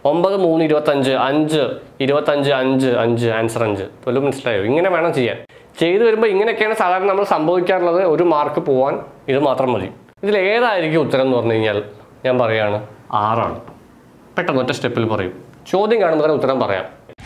ഒമ്പത് മൂന്ന് ഇരുപത്തഞ്ച് അഞ്ച് ഇരുപത്തഞ്ച് അഞ്ച് അഞ്ച് ആൻസർ അഞ്ച് വല്ലതും മനസ്സിലായോ ഇങ്ങനെ വേണം ചെയ്യാൻ ചെയ്തു വരുമ്പോൾ ഇങ്ങനെയൊക്കെയാണ് സാധാരണ നമ്മൾ സംഭവിക്കാറുള്ളത് ഒരു മാർക്ക് പോവാൻ ഇത് മാത്രം മതി ഇതിൽ ഏതായിരിക്കും ഉത്തരം എന്ന് പറഞ്ഞു കഴിഞ്ഞാൽ ഞാൻ പറയാണ് ആറാണ് പെട്ടെന്ന് ഒറ്റ സ്റ്റെപ്പിൽ പറയും ചോദ്യം കാണുമ്പോൾ തന്നെ ഉത്തരം പറയാം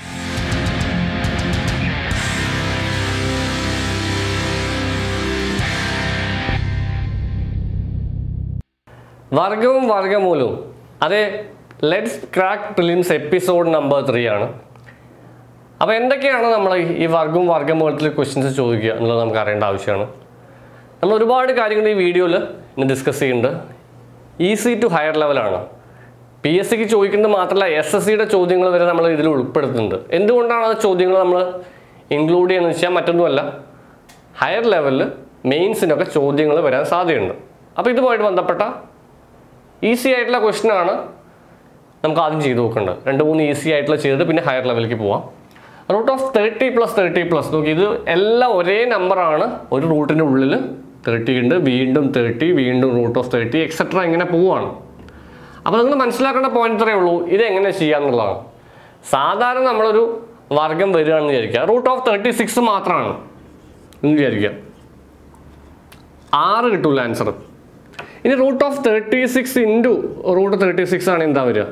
വർഗവും വർഗമൂലവും അതെ let's crack prelims episode number three ആണ് അപ്പോൾ എന്തൊക്കെയാണ് നമ്മൾ ഈ വർഗവും വർഗമൂലത്തിൽ ക്വസ്റ്റ്യൻസ് ചോദിക്കുക എന്നുള്ളത് നമുക്ക് അറിയേണ്ട ആവശ്യമാണ് നമ്മൾ ഒരുപാട് കാര്യങ്ങൾ ഈ വീഡിയോയിൽ ഇന്ന് ഡിസ്കസ് ചെയ്യുന്നുണ്ട് ഈസി ടു ഹയർ ലെവലാണ് പി എസ് സിക്ക് ചോദിക്കുന്നത് മാത്രമല്ല എസ് എസ് സിയുടെ ചോദ്യങ്ങൾ വരെ നമ്മൾ ഇതിൽ ഉൾപ്പെടുത്തുന്നുണ്ട് എന്തുകൊണ്ടാണ് ആ ചോദ്യങ്ങൾ നമ്മൾ ഇൻക്ലൂഡ് ചെയ്യുന്നത് വെച്ചാൽ മറ്റൊന്നുമല്ല ഹയർ ലെവലിൽ മെയിൻസിനൊക്കെ ചോദ്യങ്ങൾ വരാൻ സാധ്യതയുണ്ട് അപ്പോൾ ഇതുമായിട്ട് ബന്ധപ്പെട്ട ഈസി ആയിട്ടുള്ള ക്വസ്റ്റ്യൻ ആണ് നമുക്ക് ആദ്യം ചെയ്ത് നോക്കേണ്ടത് രണ്ട് മൂന്ന് ഈസി ആയിട്ടുള്ള ചെയ്തിട്ട് പിന്നെ ഹയർ ലെവലിലേക്ക് പോവാം root of thirty plus thirty plus നോക്കി ഇത് എല്ലാം ഒരേ നമ്പറാണ് ഒരു റൂട്ടിൻ്റെ ഉള്ളിൽ തേർട്ടി ഉണ്ട് വീണ്ടും തേർട്ടി വീണ്ടും റൂട്ട് ഓഫ് തേർട്ടി എക്സെട്ര ഇങ്ങനെ പോവാണ് അപ്പോൾ നിങ്ങൾ മനസ്സിലാക്കേണ്ട പോയിന്റ് ഇത്രയേ ഉള്ളൂ ഇത് എങ്ങനെ ചെയ്യാന്നുള്ളതാണ് സാധാരണ നമ്മളൊരു വർഗം വരികയാണെന്ന് വിചാരിക്കുക റൂട്ട് ഓഫ് തേർട്ടി സിക്സ് മാത്രമാണ് എന്ന് വിചാരിക്കുക ആറ് കിട്ടൂല ആൻസർ ഇനി root of thirty six into root thirty six ആണ് എന്താ വരിക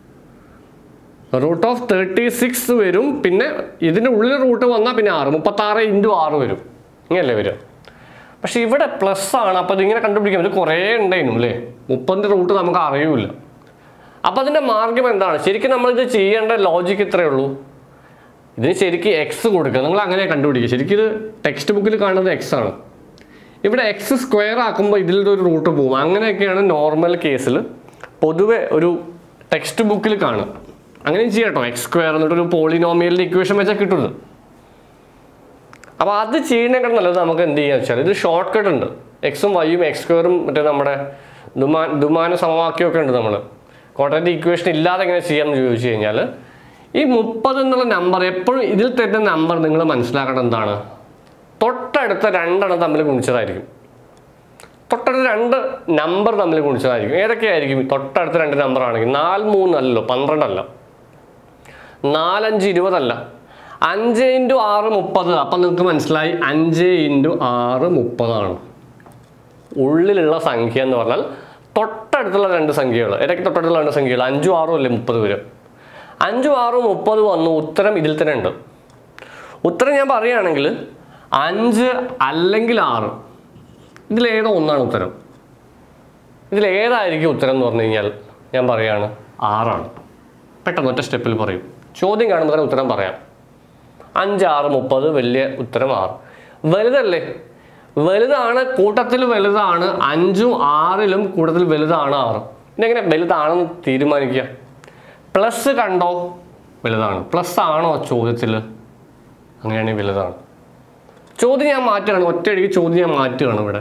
റൂട്ട് ഓഫ് തേർട്ടി സിക്സ് വരും പിന്നെ ഇതിൻ്റെ ഉള്ളിൽ റൂട്ട് വന്നാൽ പിന്നെ ആറ് മുപ്പത്താറ് ഇൻറ്റു ആറ് വരും ഇങ്ങനല്ലേ വരിക പക്ഷെ ഇവിടെ പ്ലസ് ആണ് അപ്പോൾ ഇതിങ്ങനെ കണ്ടുപിടിക്കാം ഇത് കുറേ ഉണ്ടായിരുന്നു അല്ലേ മുപ്പതിൻ്റെ റൂട്ട് നമുക്ക് അറിയൂല അപ്പോൾ അതിൻ്റെ മാർഗം എന്താണ് ശരിക്കും നമ്മളിത് ചെയ്യേണ്ട ലോജിക്ക് ഇത്രയേ ഉള്ളൂ ഇതിന് ശരിക്കും എക്സ് കൊടുക്കുക നിങ്ങൾ അങ്ങനെ കണ്ടുപിടിക്കുക ശരിക്കും ഇത് ടെക്സ്റ്റ് ബുക്കിൽ കാണുന്നത് എക്സ് ആണ് ഇവിടെ എക്സ് സ്ക്വയർ ആക്കുമ്പോൾ ഇതിലൊരു ഒരു റൂട്ട് പോകും അങ്ങനെയൊക്കെയാണ് നോർമൽ കേസിൽ പൊതുവെ ഒരു ടെക്സ്റ്റ് ബുക്കിൽ കാണുക അങ്ങനെയും ചെയ്യാം കേട്ടോ എക്സ് സ്ക്വയർ എന്നിട്ട് ഒരു പോളിനോമിയലിൻ്റെ ഇക്വേഷൻ വെച്ചാൽ കിട്ടുന്നത് അപ്പോൾ അത് ചെയ്യുന്നതിനേക്കാൾ നല്ലത് നമുക്ക് എന്ത് ചെയ്യാന്ന് വെച്ചാൽ ഇത് ഷോർട്ട് കട്ട് ഉണ്ട് എക്സും വൈയും എക്സ് സ്ക്വയറും മറ്റേ നമ്മുടെ ദുമാ ദുമാന സമവാക്യമൊക്കെ ഉണ്ട് നമ്മൾ കോട്ടൻ്റെ ഇക്വേഷൻ ഇല്ലാതെ എങ്ങനെ ചെയ്യാമെന്ന് ചോദിച്ചു കഴിഞ്ഞാൽ ഈ മുപ്പത് എന്നുള്ള നമ്പർ എപ്പോഴും ഇതിൽ തരുന്ന നമ്പർ നിങ്ങൾ മനസ്സിലാക്കേണ്ടത് എന്താണ് തൊട്ടടുത്ത രണ്ടെണ്ണം തമ്മിൽ ഗുണിച്ചതായിരിക്കും തൊട്ടടുത്ത രണ്ട് നമ്പർ തമ്മിൽ ഗുണിച്ചതായിരിക്കും ഏതൊക്കെയായിരിക്കും തൊട്ടടുത്ത രണ്ട് നമ്പർ ആണെങ്കിൽ നാല് മൂന്നല്ലോ പന്ത്രണ്ടല്ല നാലഞ്ച് ഇരുപതല്ല അഞ്ച് ഇൻറ്റു ആറ് മുപ്പത് അപ്പം നിങ്ങൾക്ക് മനസ്സിലായി അഞ്ച് ഇൻറ്റു ആറ് മുപ്പതാണ് ഉള്ളിലുള്ള സംഖ്യ എന്ന് പറഞ്ഞാൽ തൊട്ടടുത്തുള്ള രണ്ട് സംഖ്യകൾ ഏതൊക്കെ തൊട്ടടുത്തുള്ള രണ്ട് സംഖ്യകൾ അഞ്ചും ആറും അല്ലേ മുപ്പത് വരും അഞ്ചും ആറും മുപ്പത് വന്നു ഉത്തരം ഇതിൽ തന്നെ ഉണ്ട് ഉത്തരം ഞാൻ പറയുകയാണെങ്കിൽ അഞ്ച് അല്ലെങ്കിൽ ആറ് ഇതിലേതോ ഒന്നാണ് ഉത്തരം ഇതിലേതായിരിക്കും ഉത്തരം എന്ന് പറഞ്ഞു കഴിഞ്ഞാൽ ഞാൻ പറയാണ് ആറാണ് പെട്ടെന്ന് ഒറ്റ സ്റ്റെപ്പിൽ പറയും ചോദ്യം കാണുമ്പോൾ തന്നെ ഉത്തരം പറയാം അഞ്ച് ആറ് മുപ്പത് വലിയ ഉത്തരം ആറ് വലുതല്ലേ വലുതാണ് കൂട്ടത്തിൽ വലുതാണ് അഞ്ചും ആറിലും കൂട്ടത്തിൽ വലുതാണ് ആറ് ഇതെങ്ങനെ വലുതാണെന്ന് തീരുമാനിക്കുക പ്ലസ് കണ്ടോ വലുതാണ് പ്ലസ് ആണോ ചോദ്യത്തിൽ അങ്ങനെയാണെങ്കിൽ വലുതാണ് ചോദ്യം ഞാൻ മാറ്റുകയാണ് ഒറ്റയടിക്ക് ചോദ്യം ഞാൻ മാറ്റുകയാണ് ഇവിടെ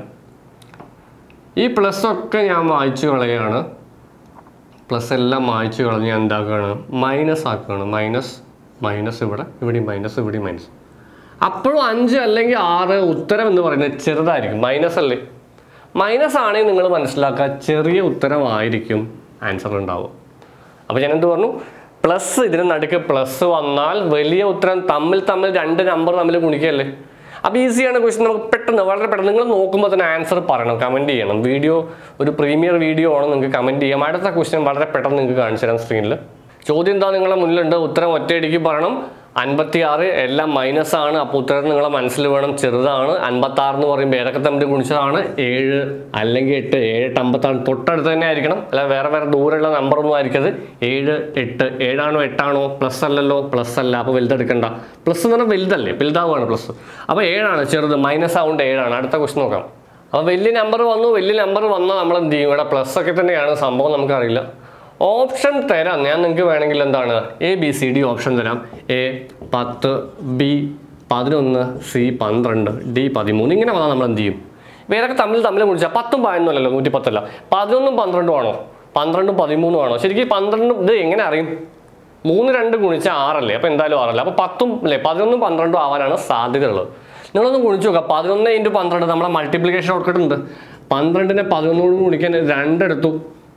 ഈ പ്ലസ് ഒക്കെ ഞാൻ മായ്ച്ചു കളയാണ് പ്ലസ് എല്ലാം മായ്ച്ചു കളഞ്ഞ് ഞാൻ എന്താക്കുകയാണ് മൈനസ് ആക്കുകയാണ് മൈനസ് മൈനസ് ഇവിടെ ഇവിടെ മൈനസ് ഇവിടെ മൈനസ് അപ്പോഴും അഞ്ച് അല്ലെങ്കിൽ ആറ് ഉത്തരം എന്ന് പറയുന്നത് ചെറുതായിരിക്കും മൈനസ് അല്ലേ മൈനസ് ആണെങ്കിൽ നിങ്ങൾ മനസ്സിലാക്കുക ചെറിയ ഉത്തരമായിരിക്കും ആൻസർ ഉണ്ടാവുക അപ്പോൾ ഞാൻ എന്ത് പറഞ്ഞു പ്ലസ് ഇതിന് നടുക്ക് പ്ലസ് വന്നാൽ വലിയ ഉത്തരം തമ്മിൽ തമ്മിൽ രണ്ട് നമ്പർ തമ്മിൽ ഗുണിക്കുകയല്ലേ അപ്പോൾ ഈസിയാണ് ക്വസ്റ്റ്യൻ നമുക്ക് പെട്ടെന്ന് വളരെ പെട്ടെന്ന് നിങ്ങൾ നോക്കുമ്പോൾ തന്നെ ആൻസർ പറയണം കമൻറ്റ് ചെയ്യണം വീഡിയോ ഒരു പ്രീമിയർ വീഡിയോ ആണ് നിങ്ങൾക്ക് കമൻറ്റ് ചെയ്യാം അടുത്ത ക്വസ്റ്റ്യൻ വളരെ പെട്ടെന്ന് നിങ്ങൾക്ക് കാണിച്ചു തരാം സ്ക്രീനിൽ ചോദ്യം എന്താ നിങ്ങളുടെ മുന്നിലുണ്ട് ഉത്തരം ഒറ്റയടിക്ക് പറയണം അൻപത്തി ആറ് എല്ലാം മൈനസ് ആണ് അപ്പോൾ ഉത്തരം നിങ്ങളെ മനസ്സിൽ വേണം ചെറുതാണ് അൻപത്തി ആറ് എന്ന് പറയുമ്പോൾ ഏതൊക്കെ തമ്മിൽ ഗുണിച്ചതാണ് ഏഴ് അല്ലെങ്കിൽ എട്ട് ഏഴ് എട്ട് അമ്പത്താറ് തൊട്ടടുത്ത് തന്നെ ആയിരിക്കണം അല്ല വേറെ വേറെ ദൂരെയുള്ള നമ്പറൊന്നും ആയിരിക്കരുത് ഏഴ് എട്ട് ഏഴാണോ എട്ടാണോ പ്ലസ് അല്ലല്ലോ പ്ലസ് അല്ല അപ്പോൾ വലുതെടുക്കണ്ട പ്ലസ് എന്ന് പറഞ്ഞാൽ വലുതല്ലേ വലുതാവുകയാണ് പ്ലസ് അപ്പോൾ ഏഴാണ് ചെറുത് മൈനസ് ആവുകൊണ്ട് ഏഴാണ് അടുത്ത ക്വസ്റ്റ് നോക്കാം അപ്പോൾ വലിയ നമ്പർ വന്നു വലിയ നമ്പർ വന്നാൽ നമ്മൾ എന്ത് ചെയ്യും ഇവിടെ പ്ലസ് ഒക്കെ തന്നെയാണ് സംഭവം നമുക്കറിയില്ല ഓപ്ഷൻ തരാം ഞാൻ നിങ്ങൾക്ക് വേണമെങ്കിൽ എന്താണ് A B C D option തരാം എ പത്ത് ബി പതിനൊന്ന് സി പന്ത്രണ്ട് ഡി പതിമൂന്ന് ഇങ്ങനെ വന്നാൽ നമ്മൾ എന്ത് ചെയ്യും ഇവരൊക്കെ തമ്മിൽ തമ്മിൽ കുടിച്ചാൽ പത്തും പതിനൊന്നല്ലല്ലോ നൂറ്റി പത്തല്ല പതിനൊന്നും പന്ത്രണ്ടും ആണോ പന്ത്രണ്ടും പതിമൂന്നും ആണോ ശരിക്കും പന്ത്രണ്ടും ഇത് എങ്ങനെ അറിയും മൂന്ന് രണ്ട് ഗുണിച്ച ആറല്ലേ അപ്പോൾ എന്തായാലും ആറല്ലേ അപ്പോൾ പത്തും അല്ലേ പതിനൊന്നും പന്ത്രണ്ടും ആവാനാണ് സാധ്യതയുള്ളത് നിങ്ങളൊന്ന് ഗുണിച്ച് നോക്കുക പതിനൊന്ന് ഇൻറ്റു പന്ത്രണ്ട് നമ്മളെ മൾട്ടിപ്ലിക്കേഷൻ ഔട്ട്കട്ട് ഉണ്ട് പന്ത്രണ്ടിനെ പതിനൊന്നോട് ഗുണിക്കാൻ രണ്ടെടുത്തു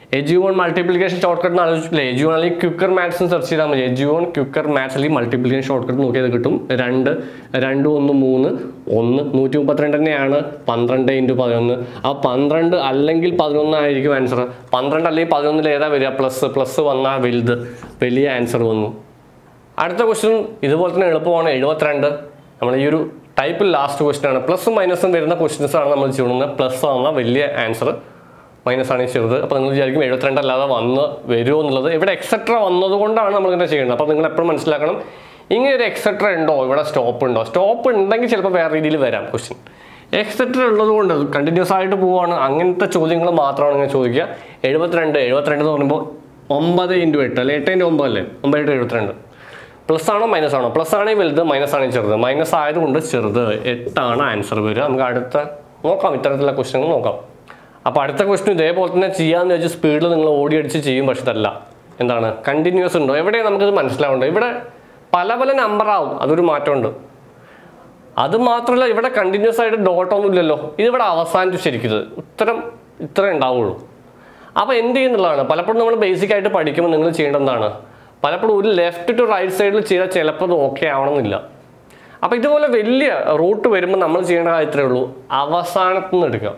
എജുവോൺ മൾട്ടിപ്ലിക്കേഷൻ ഷോർട്ട് കട്ട് ആലോചിച്ചില്ലേ എജുവോൺ അല്ലെങ്കിൽ ക്വിക്കർ മാത്സ് സെർച്ച് ചെയ്താൽ മതി എജുവോൺ ക്വിക്കർ മാത്സ് അല്ലെങ്കിൽ മൾട്ടിപ്ലിക്കേഷൻ ഷോർട്ട് കട്ട് നോക്കിയത് കിട്ടും രണ്ട് രണ്ട് ഒന്ന് മൂന്ന് ഒന്ന് നൂറ്റി മുപ്പത്തിരണ്ട് തന്നെയാണ് പന്ത്രണ്ട് ഇൻറ്റു പതിനൊന്ന് ആ പന്ത്രണ്ട് അല്ലെങ്കിൽ പതിനൊന്ന് ആയിരിക്കും ആൻസർ പന്ത്രണ്ട് അല്ലെങ്കിൽ പതിനൊന്നിൽ ഏതാ വരിക പ്ലസ് പ്ലസ് വന്നാൽ വലുത് വലിയ ആൻസർ വന്നു അടുത്ത ക്വസ്റ്റ്യൻ ഇതുപോലെ തന്നെ എളുപ്പമാണ് എഴുപത്തിരണ്ട് നമ്മൾ ഈ ഒരു ടൈപ്പിൽ ലാസ്റ്റ് ക്വസ്റ്റ്യൻ ആണ് പ്ലസും മൈനസും വരുന്ന ക്വസ്റ്റ്യൻസ് ആണ് നമ്മൾ ചെയ്യുന്നത് പ്ലസ് വന്നാൽ വലിയ ആൻസർ മൈനസ് ആണ് ഈ ചെറുത് അപ്പോൾ നിങ്ങൾ വിചാരിക്കും എഴുപത്തിരണ്ട് അല്ലാതെ വന്ന് വരുമോ എന്നുള്ളത് ഇവിടെ എക്സെട്ര വന്നതുകൊണ്ടാണ് നമ്മൾ ഇങ്ങനെ ചെയ്യുന്നത് അപ്പോൾ നിങ്ങൾ എപ്പോഴും മനസ്സിലാക്കണം ഇങ്ങനെ ഒരു എക്സെട്ര ഉണ്ടോ ഇവിടെ സ്റ്റോപ്പ് ഉണ്ടോ സ്റ്റോപ്പ് ഉണ്ടെങ്കിൽ ചിലപ്പോൾ വേറെ രീതിയിൽ വരാം ക്വസ്റ്റ്യൻ എക്സെട്ര ഉള്ളത് കൊണ്ട് കണ്ടിന്യൂസ് ആയിട്ട് പോവാണ് അങ്ങനത്തെ ചോദ്യങ്ങൾ മാത്രമാണ് ഇങ്ങനെ ചോദിക്കുക എഴുപത്തിരണ്ട് എഴുപത്തിരണ്ട് എന്ന് പറയുമ്പോൾ ഒമ്പത് ഇൻറ്റു എട്ട് അല്ലെ എട്ട് ഇൻറ്റു ഒമ്പത് അല്ലേ ഒമ്പത് ഇൻറ്റു എഴുപത്തിരണ്ട് പ്ലസ് ആണോ മൈനസ് ആണോ പ്ലസ് ആണെങ്കിൽ വലുത് മൈനസ് ആണെങ്കിൽ ചെറുത് മൈനസ് ആയതുകൊണ്ട് ചെറുത് എട്ടാണ് ആൻസർ വരിക നമുക്ക് അടുത്ത നോക്കാം ഇത്തരത്തിലുള്ള ക്വസ്റ്റ്യങ്ങൾ നോക്കാം അപ്പോൾ അടുത്ത ക്വസ്റ്റ്യൻ ഇതേപോലെ തന്നെ ചെയ്യാമെന്ന് വെച്ച് സ്പീഡിൽ നിങ്ങൾ ഓടി അടിച്ച് ചെയ്യും പക്ഷെ ഇതല്ല എന്താണ് കണ്ടിന്യൂസ് ഉണ്ടോ എവിടെയാണ് നമുക്കിത് മനസ്സിലാവേണ്ടത് ഇവിടെ പല പല നമ്പർ ആവും അതൊരു മാറ്റമുണ്ട് അത് മാത്രമല്ല ഇവിടെ കണ്ടിന്യൂസ് ആയിട്ട് ഡോട്ട് ഒന്നും ഇല്ലല്ലോ ഇതിവിടെ അവസാനിച്ചു ശരിക്കും ഉത്തരം ഇത്രേ ഉണ്ടാവുള്ളൂ അപ്പോൾ എന്ത് ചെയ്യുന്നുള്ളതാണ് പലപ്പോഴും നമ്മൾ ബേസിക് ആയിട്ട് പഠിക്കുമ്പോൾ നിങ്ങൾ ചെയ്യേണ്ടത് എന്താണ് പലപ്പോഴും ഒരു ലെഫ്റ്റ് ടു റൈറ്റ് സൈഡിൽ ചെയ്താൽ ചിലപ്പോൾ അത് ഓക്കെ ആവണമെന്നില്ല അപ്പോൾ ഇതുപോലെ വലിയ റൂട്ട് വരുമ്പോൾ നമ്മൾ ചെയ്യേണ്ട കാര്യത്രേ ഉള്ളൂ അവസാനത്തു നിന്ന് എടുക്കുക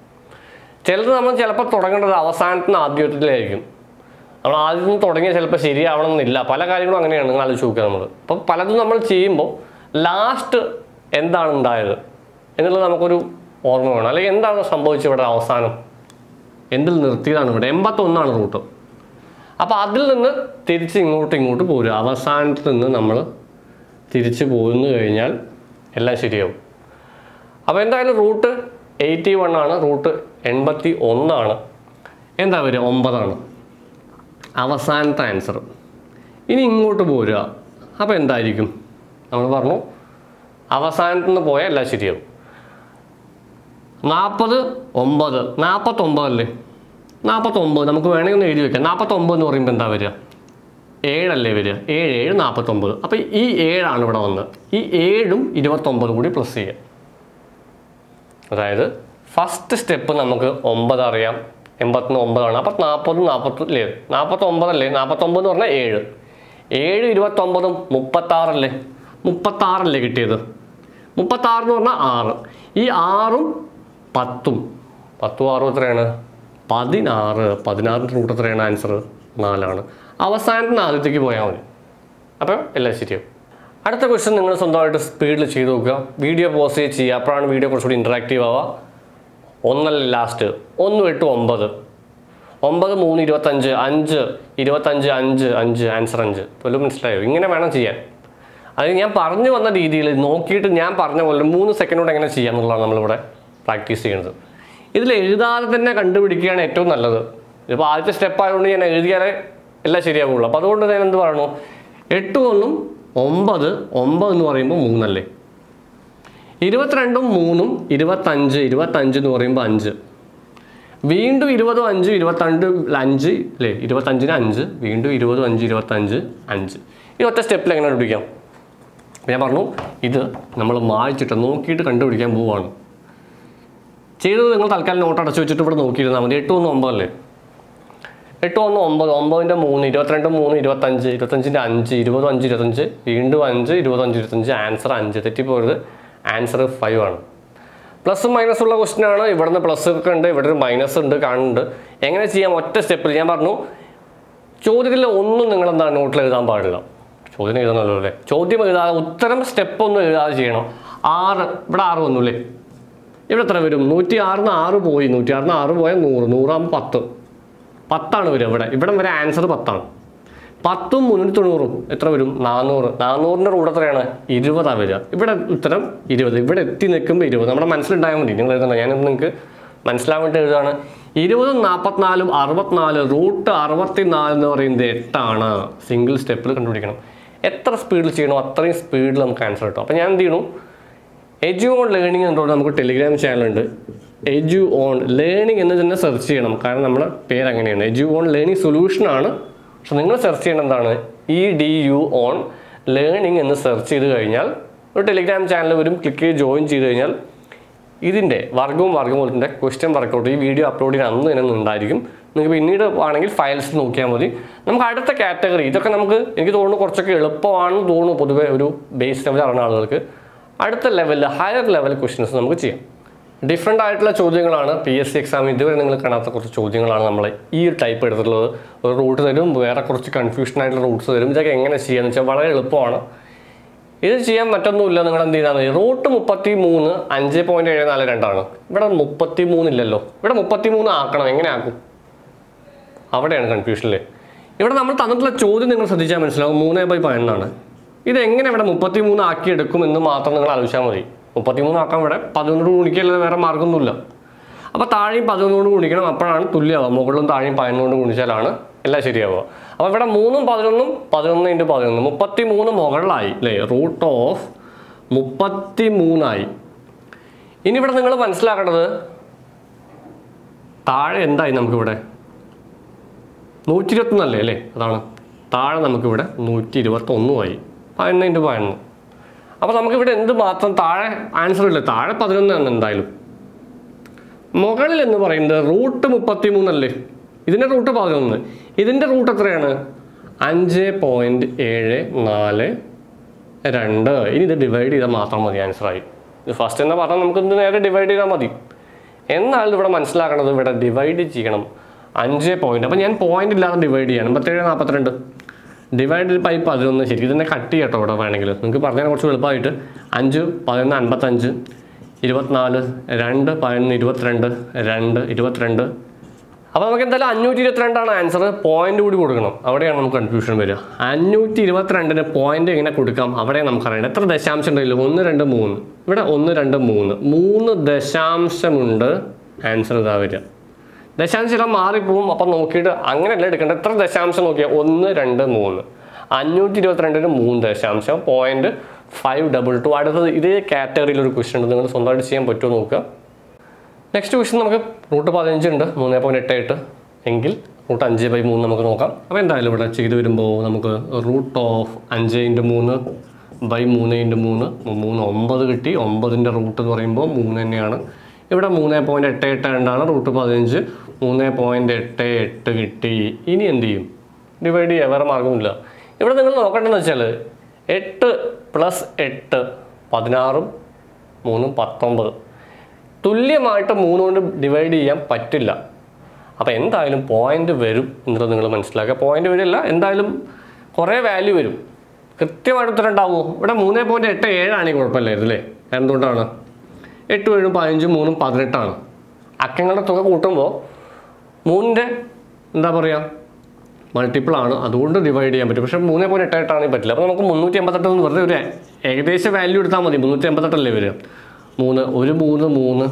ചിലത് നമ്മൾ ചിലപ്പോൾ തുടങ്ങേണ്ടത് അവസാനത്തിന് ആദ്യത്തിലായിരിക്കും നമ്മൾ ആദ്യം നിന്ന് തുടങ്ങിയാൽ ചിലപ്പോൾ ശരിയാവണമെന്നില്ല പല കാര്യങ്ങളും അങ്ങനെയാണ് നിങ്ങൾ ആലോചിച്ച് നോക്കുക നമ്മൾ അപ്പം പലതും നമ്മൾ ചെയ്യുമ്പോൾ ലാസ്റ്റ് എന്താണ് ഉണ്ടായത് എന്നുള്ളത് നമുക്കൊരു ഓർമ്മ വേണം അല്ലെങ്കിൽ എന്താണ് സംഭവിച്ചത് ഇവിടെ അവസാനം എന്തിൽ നിർത്തിയതാണ് ഇവിടെ എൺപത്തൊന്നാണ് റൂട്ട് അപ്പോൾ അതിൽ നിന്ന് തിരിച്ച് ഇങ്ങോട്ട് ഇങ്ങോട്ട് പോരുക അവസാനത്ത് നിന്ന് നമ്മൾ തിരിച്ച് പോന്നു കഴിഞ്ഞാൽ എല്ലാം ശരിയാവും അപ്പോൾ എന്തായാലും റൂട്ട് എയ്റ്റി വൺ ആണ് റൂട്ട് എൺപത്തി ഒന്നാണ് എന്താ വരിക ഒമ്പതാണ് അവസാനത്തെ ആൻസർ ഇനി ഇങ്ങോട്ട് പോരുക അപ്പോൾ എന്തായിരിക്കും നമ്മൾ പറഞ്ഞു അവസാനത്ത് നിന്ന് പോയാൽ എല്ലാം ശരിയാവും നാൽപ്പത് ഒമ്പത് നാൽപ്പത്തൊമ്പതല്ലേ നാൽപ്പത്തൊമ്പത് നമുക്ക് വേണമെങ്കിൽ ഒന്ന് എഴുതി വെക്കാം നാൽപ്പത്തൊമ്പത് എന്ന് പറയുമ്പോൾ എന്താ വരിക ഏഴല്ലേ വരിക ഏഴ് ഏഴ് നാൽപ്പത്തൊമ്പത് അപ്പോൾ ഈ ഏഴാണ് ഇവിടെ വന്നത് ഈ ഏഴും ഇരുപത്തൊമ്പത് കൂടി പ്ലസ് ചെയ്യുക അതായത് ഫസ്റ്റ് സ്റ്റെപ്പ് നമുക്ക് ഒമ്പത് അറിയാം എൺപത്തിന് ഒമ്പതാണ് അപ്പം നാൽപ്പതും നാൽപ്പത്തില്ലേ നാൽപ്പത്തൊമ്പതല്ലേ നാൽപ്പത്തൊമ്പത് എന്ന് പറഞ്ഞാൽ ഏഴ് ഏഴ് ഇരുപത്തൊമ്പതും മുപ്പത്താറല്ലേ മുപ്പത്താറല്ലേ കിട്ടിയത് മുപ്പത്താറ് എന്ന് പറഞ്ഞാൽ ആറ് ഈ ആറും പത്തും പത്തും ആറും എത്രയാണ് പതിനാറ് പതിനാറിൻ്റെ റൂട്ട് എത്രയാണ് ആൻസർ നാലാണ് അവസാനത്തിന് ആദ്യത്തേക്ക് പോയാൽ മതി അപ്പോൾ എല്ലാം ശരിയാവും അടുത്ത ക്വസ്റ്റ്യൻ നിങ്ങൾ സ്വന്തമായിട്ട് സ്പീഡിൽ ചെയ്ത് നോക്കുക വീഡിയോ പോസ്റ്റ് ചെയ്ത് ചെയ്യുക അപ്പോഴാണ് വീഡിയോ കുറച്ചുകൂടി ഇൻറ്ററാക്റ്റീവ് ആവുക ഒന്നല്ല ലാസ്റ്റ് ഒന്ന് എട്ട് ഒമ്പത് ഒമ്പത് മൂന്ന് ഇരുപത്തഞ്ച് അഞ്ച് ഇരുപത്തഞ്ച് അഞ്ച് അഞ്ച് ആൻസർ അഞ്ച് വല്ലതും മനസ്സിലായോ ഇങ്ങനെ വേണം ചെയ്യാൻ അത് ഞാൻ പറഞ്ഞു വന്ന രീതിയിൽ നോക്കിയിട്ട് ഞാൻ പറഞ്ഞ പോലെ മൂന്ന് സെക്കൻഡ് കൊണ്ട് എങ്ങനെ ചെയ്യാം എന്നുള്ളതാണ് നമ്മളിവിടെ പ്രാക്ടീസ് ചെയ്യുന്നത് ഇതിൽ എഴുതാതെ തന്നെ കണ്ടുപിടിക്കുകയാണ് ഏറ്റവും നല്ലത് ഇപ്പോൾ ആദ്യത്തെ സ്റ്റെപ്പ് ആയതുകൊണ്ട് ഞാൻ എഴുതിയാലേ എല്ലാം ശരിയാവുള്ളൂ അപ്പോൾ അതുകൊണ്ട് ഞാൻ എന്ത് പറയണു എട്ട് ഒന്നും ഒമ്പത് ഒമ്പത് എന്ന് പറയുമ്പോൾ മൂന്നല്ലേ ഇരുപത്തിരണ്ടും മൂന്നും ഇരുപത്തഞ്ച് ഇരുപത്തഞ്ച് എന്ന് പറയുമ്പോൾ അഞ്ച് വീണ്ടും ഇരുപതും അഞ്ചും ഇരുപത്തണ്ട് അഞ്ച് അല്ലേ ഇരുപത്തഞ്ചിന് അഞ്ച് വീണ്ടും ഇരുപതും അഞ്ച് ഇരുപത്തഞ്ച് അഞ്ച് ഈ ഒറ്റ സ്റ്റെപ്പിൽ എങ്ങനെ കണ്ടുപിടിക്കാം അപ്പോൾ ഞാൻ പറഞ്ഞു ഇത് നമ്മൾ മായ്ച്ചിട്ട് നോക്കിയിട്ട് കണ്ടുപിടിക്കാൻ പോവുകയാണ് ചെയ്തത് നിങ്ങൾ തൽക്കാലം നോട്ട് അടച്ചു വെച്ചിട്ട് ഇവിടെ നോക്കിയിരുന്നാൽ മതി എട്ട് ഒന്ന് ഒമ്പതല്ലേ എട്ട് ഒന്ന് ഒമ്പത് ഒമ്പതിൻ്റെ മൂന്ന് ഇരുപത്തിരണ്ട് മൂന്ന് ഇരുപത്തഞ്ച് ഇരുപത്തഞ്ചിൻ്റെ അഞ്ച് ഇരുപതും അഞ്ച് ഇരുപത്തഞ്ച് വീണ്ടും അഞ്ച് ഇരുപതും അഞ്ച് ഇരുപത്തഞ്ച് ആൻസർ അഞ്ച് തെറ്റിപ്പോയത് ആൻസർ ഫൈവ് ആണ് പ്ലസും മൈനസ് ഉള്ള ക്വസ്റ്റ്യൻ ആണ് ഇവിടുന്ന് പ്ലസ് ഒക്കെ ഉണ്ട് ഇവിടെ ഒരു മൈനസ് ഉണ്ട് കാണുന്നുണ്ട് എങ്ങനെ ചെയ്യാം ഒറ്റ സ്റ്റെപ്പിൽ ഞാൻ പറഞ്ഞു ചോദ്യത്തിൽ ഒന്നും നിങ്ങൾ എന്താ നോട്ടിൽ എഴുതാൻ പാടില്ല ചോദ്യം എഴുതണമല്ലോ അല്ലേ ചോദ്യം എഴുതാതെ ഉത്തരം സ്റ്റെപ്പ് ഒന്നും എഴുതാതെ ചെയ്യണം ആറ് ഇവിടെ ആറ് വന്നു അല്ലേ ഇവിടെ എത്ര വരും നൂറ്റി ആറിന് ആറ് പോയി നൂറ്റി ആറിന് ആറ് പോയാൽ നൂറ് നൂറാകുമ്പോൾ പത്ത് പത്താണ് വരിക ഇവിടെ ഇവിടെ വരെ ആൻസർ പത്താണ് പത്തും മുന്നൂറ്റി തൊണ്ണൂറും എത്ര വരും നാനൂറ് നാനൂറിൻ്റെ റൂട്ട് എത്രയാണ് ഇരുപതാണ് വരിക ഇവിടെ ഉത്തരം ഇരുപത് ഇവിടെ എത്തി നിൽക്കുമ്പോൾ ഇരുപത് നമ്മുടെ മനസ്സിലുണ്ടായാൽ മതി നിങ്ങൾ എഴുതണം ഞാനിത് നിങ്ങൾക്ക് മനസ്സിലാൻ വേണ്ടി എഴുതാണ് ഇരുപതും നാൽപ്പത്തിനാലും അറുപത്തിനാല് റൂട്ട് അറുപത്തിനാല് എന്ന് പറയുന്നത് എട്ടാണ് സിംഗിൾ സ്റ്റെപ്പിൽ കണ്ടുപിടിക്കണം എത്ര സ്പീഡിൽ ചെയ്യണോ അത്രയും സ്പീഡിൽ നമുക്ക് ആൻസർ കിട്ടും അപ്പോൾ ഞാൻ എന്ത് ചെയ്യണു എജു ഓൺ ലേണിംഗ് എന്നുള്ളത് നമുക്ക് ടെലിഗ്രാം ചാനലുണ്ട് എജു ഓൺ ലേണിംഗ് എന്ന് തന്നെ സെർച്ച് ചെയ്യണം കാരണം നമ്മുടെ പേര് അങ്ങനെയാണ് എജു ഓൺ ലേണിംഗ് സൊല്യൂഷൻ ആണ് പക്ഷെ നിങ്ങൾ സെർച്ച് ചെയ്യേണ്ട എന്താണ് E D U on learning എന്ന് സെർച്ച് ചെയ്ത് കഴിഞ്ഞാൽ ഒരു ടെലിഗ്രാം ചാനൽ വരും ക്ലിക്ക് ചെയ്ത് ജോയിൻ ചെയ്ത് കഴിഞ്ഞാൽ ഇതിൻ്റെ വർഗവും വർഗമൂലത്തിൻ്റെ ക്വസ്റ്റ്യൻ വർക്കൗട്ട് ഈ വീഡിയോ അപ്ലോഡ് ചെയ്യാൻ അന്ന് തന്നെ ഉണ്ടായിരിക്കും നിങ്ങൾക്ക് പിന്നീട് ആണെങ്കിൽ ഫയൽസ് നോക്കിയാൽ മതി നമുക്ക് അടുത്ത കാറ്റഗറി ഇതൊക്കെ നമുക്ക് എനിക്ക് തോന്നുന്നു കുറച്ചൊക്കെ എളുപ്പമാണെന്ന് തോന്നുന്നു പൊതുവേ ഒരു ബേസ് ലെവൽ അറിയുന്ന ആളുകൾക്ക് അടുത്ത ലെവലിൽ ഹയർ ലെവൽ ക്വസ്റ്റ്യൻസ് നമുക്ക് ചെയ്യാം ഡിഫറെൻ്റ് ആയിട്ടുള്ള ചോദ്യങ്ങളാണ് പി എസ് സി എക്സാം ഇതുവരെ നിങ്ങൾ കാണാത്ത കുറച്ച് ചോദ്യങ്ങളാണ് നമ്മൾ ഈ ഒരു ടൈപ്പ് എടുത്തിട്ടുള്ളത് ഒരു റൂട്ട് തരും വേറെ കുറച്ച് കൺഫ്യൂഷൻ ആയിട്ടുള്ള റൂട്ട്സ് തരും ഇതൊക്കെ എങ്ങനെ ചെയ്യാന്ന് വെച്ചാൽ വളരെ എളുപ്പമാണ് ഇത് ചെയ്യാൻ മറ്റൊന്നുമില്ല നിങ്ങൾ എന്ത് ചെയ്താൽ മതി റൂട്ട് മുപ്പത്തി മൂന്ന് അഞ്ച് പോയിന്റ് ഏഴ് നാല് രണ്ടാണ് ഇവിടെ മുപ്പത്തി മൂന്നില്ലല്ലോ ഇവിടെ മുപ്പത്തി മൂന്ന് ആക്കണം എങ്ങനെ ആക്കും അവിടെയാണ് കൺഫ്യൂഷനിൽ ഇവിടെ നമ്മൾ തന്നിട്ടുള്ള ചോദ്യം നിങ്ങൾ ശ്രദ്ധിച്ചാൽ മനസ്സിലാവും മൂന്ന് ബൈ പതിനൊന്നാണ് ഇത് എങ്ങനെ ഇവിടെ മുപ്പത്തി മൂന്ന് ആക്കി എടുക്കും എന്ന് മാത്രം നിങ്ങൾ ആലോചിച്ചാൽ മതി മുപ്പത്തി മൂന്ന് ആക്കാൻ ഇവിടെ പതിനൊന്നോട് ഗുണിക്കല്ലാതെ വേറെ മാർഗ്ഗമൊന്നുമില്ല അപ്പോൾ താഴെയും പതിനൊന്നോട് ഗുണിക്കണം അപ്പോഴാണ് തുല്യമാവുക മുകളിലും താഴെയും പതിനൊന്നോട് ഗുണിച്ചാലാണ് എല്ലാം ശരിയാവുക അപ്പോൾ ഇവിടെ മൂന്നും പതിനൊന്നും പതിനൊന്ന് ഇൻറ്റു പതിനൊന്ന് മുപ്പത്തി മൂന്ന് മുകളിലായി അല്ലേ റൂട്ട് ഓഫ് മുപ്പത്തി മൂന്നായി ഇനി ഇവിടെ നിങ്ങൾ മനസ്സിലാക്കേണ്ടത് താഴെ എന്തായി നമുക്കിവിടെ നൂറ്റി ഇരുപത്തൊന്നല്ലേ അല്ലേ അതാണ് താഴെ നമുക്കിവിടെ നൂറ്റി ഇരുപത്തൊന്നുമായി പതിനൊന്ന് ഇൻറ്റു പതിനൊന്ന് അപ്പോൾ നമുക്കിവിടെ എന്ത് മാത്രം താഴെ ആൻസർ ഇല്ല താഴെ പതിനൊന്ന് ആണ് എന്തായാലും മുകളിൽ എന്ന് പറയുന്നത് റൂട്ട് മുപ്പത്തി മൂന്നല്ലേ ഇതിൻ്റെ റൂട്ട് പതിനൊന്ന് ഇതിൻ്റെ റൂട്ട് എത്രയാണ് അഞ്ച് പോയിൻറ്റ് ഏഴ് നാല് രണ്ട് ഇനി ഇത് ഡിവൈഡ് ചെയ്താൽ മാത്രം മതി ആൻസറായി ഇത് ഫസ്റ്റ് എന്ന് പറഞ്ഞാൽ നമുക്ക് ഇത് നേരെ ഡിവൈഡ് ചെയ്താൽ മതി എന്നാൽ ഇവിടെ മനസ്സിലാക്കണത് ഇവിടെ ഡിവൈഡ് ചെയ്യണം അഞ്ച് പോയിന്റ് അപ്പം ഞാൻ പോയിന്റ് ഇല്ലാതെ ഡിവൈഡ് ചെയ്യണം അമ്പത്തേഴ് നാൽപ്പത്തിരണ്ട് ഡിവൈഡ് ബൈ പതിനൊന്ന് ശരി ഇതിനെ കട്ട് ചെയ്യട്ടോ ഇവിടെ വേണമെങ്കിൽ നിങ്ങൾക്ക് പറഞ്ഞാൽ കുറച്ച് എളുപ്പമായിട്ട് അഞ്ച് പതിനൊന്ന് അൻപത്തഞ്ച് ഇരുപത്തിനാല് രണ്ട് പതിനൊന്ന് ഇരുപത്തിരണ്ട് രണ്ട് ഇരുപത്തിരണ്ട് അപ്പോൾ നമുക്ക് എന്തായാലും അഞ്ഞൂറ്റി ഇരുപത്തിരണ്ടാണ് ആൻസർ പോയിന്റ് കൂടി കൊടുക്കണം അവിടെയാണ് നമുക്ക് കൺഫ്യൂഷൻ വരിക അഞ്ഞൂറ്റി ഇരുപത്തിരണ്ടിന് പോയിന്റ് എങ്ങനെ കൊടുക്കാം അവിടെ നമുക്കറിയാം എത്ര ദശാംശം ഉണ്ടല്ലോ ഒന്ന് രണ്ട് മൂന്ന് ഇവിടെ ഒന്ന് രണ്ട് മൂന്ന് മൂന്ന് ദശാംശമുണ്ട് ആൻസർ ഇതാ വരിക ദശാംശം എല്ലാം മാറിപ്പോവും അപ്പം നോക്കിയിട്ട് അങ്ങനെയല്ല എടുക്കേണ്ടത് എത്ര ദശാംശം നോക്കിയാൽ ഒന്ന് രണ്ട് മൂന്ന് അഞ്ഞൂറ്റി ഇരുപത്തിരണ്ടിന് മൂന്ന് ദശാംശം പോയിന്റ് ഫൈവ് ഡബിൾ ടു അടുത്തത് ഇതേ കാറ്റഗറിയിൽ ഒരു ക്വസ്റ്റ്യൻ ഉണ്ട് നിങ്ങൾ സ്വന്തമായിട്ട് ചെയ്യാൻ പറ്റുമോ നോക്കുക നെക്സ്റ്റ് ക്വസ്റ്റ്യൻ നമുക്ക് റൂട്ട് പതിനഞ്ച് ഉണ്ട് മൂന്ന് പോയിന്റ് എട്ട് എട്ട് എങ്കിൽ റൂട്ട് അഞ്ച് ബൈ മൂന്ന് നമുക്ക് നോക്കാം അപ്പോൾ എന്തായാലും ഇവിടെ ചെയ്ത് വരുമ്പോൾ നമുക്ക് റൂട്ട് ഓഫ് അഞ്ച് ഇൻറ്റു മൂന്ന് ബൈ മൂന്ന് ഇൻറ്റു മൂന്ന് മൂന്ന് ഒമ്പത് കിട്ടി ഒമ്പതിൻ്റെ റൂട്ട് എന്ന് പറയുമ്പോൾ മൂന്ന് തന്നെയാണ് ഇവിടെ മൂന്ന് പോയിന്റ് എട്ട് എട്ട് രണ്ടാണ് റൂട്ട് പതിനഞ്ച് മൂന്ന് പോയിന്റ് എട്ട് എട്ട് കിട്ടി ഇനി എന്ത് ചെയ്യും ഡിവൈഡ് ചെയ്യുക വേറെ മാർഗ്ഗമില്ല ഇവിടെ നിങ്ങൾ നോക്കേണ്ടതെന്ന് വെച്ചാൽ എട്ട് പ്ലസ് എട്ട് പതിനാറും മൂന്നും പത്തൊമ്പത് തുല്യമായിട്ട് മൂന്ന് കൊണ്ട് ഡിവൈഡ് ചെയ്യാൻ പറ്റില്ല അപ്പോൾ എന്തായാലും പോയിന്റ് വരും എന്നുള്ളത് നിങ്ങൾ മനസ്സിലാക്കുക പോയിന്റ് വരില്ല എന്തായാലും കുറേ വാല്യൂ വരും കൃത്യമായിട്ട് ഉത്തരം ഉണ്ടാവുമോ ഇവിടെ മൂന്ന് പോയിന്റ് എട്ട് ഏഴാണെങ്കിൽ കുഴപ്പമില്ലായിരുന്നു അല്ലേ എന്തുകൊണ്ടാണ് എട്ട് ഏഴും പതിനഞ്ചും മൂന്നും പതിനെട്ടാണ് അക്കങ്ങളുടെ തുക കൂട്ടുമ്പോൾ മൂന്നിൻ്റെ എന്താ പറയുക മൾട്ടിപ്പിൾ ആണ് അതുകൊണ്ട് ഡിവൈഡ് ചെയ്യാൻ പറ്റും പക്ഷേ മൂന്ന് പോയിന്റ് എട്ട് എട്ടാണെങ്കിൽ പറ്റില്ല അപ്പോൾ നമുക്ക് മുന്നൂറ്റി എൺപത്തെട്ട് എന്ന് വെറുതെ ഒരു ഏകദേശ വാല്യൂ എടുത്താൽ മതി മുന്നൂറ്റി എൺപത്തെട്ടല്ലേ വരിക മൂന്ന് ഒരു മൂന്ന് മൂന്ന്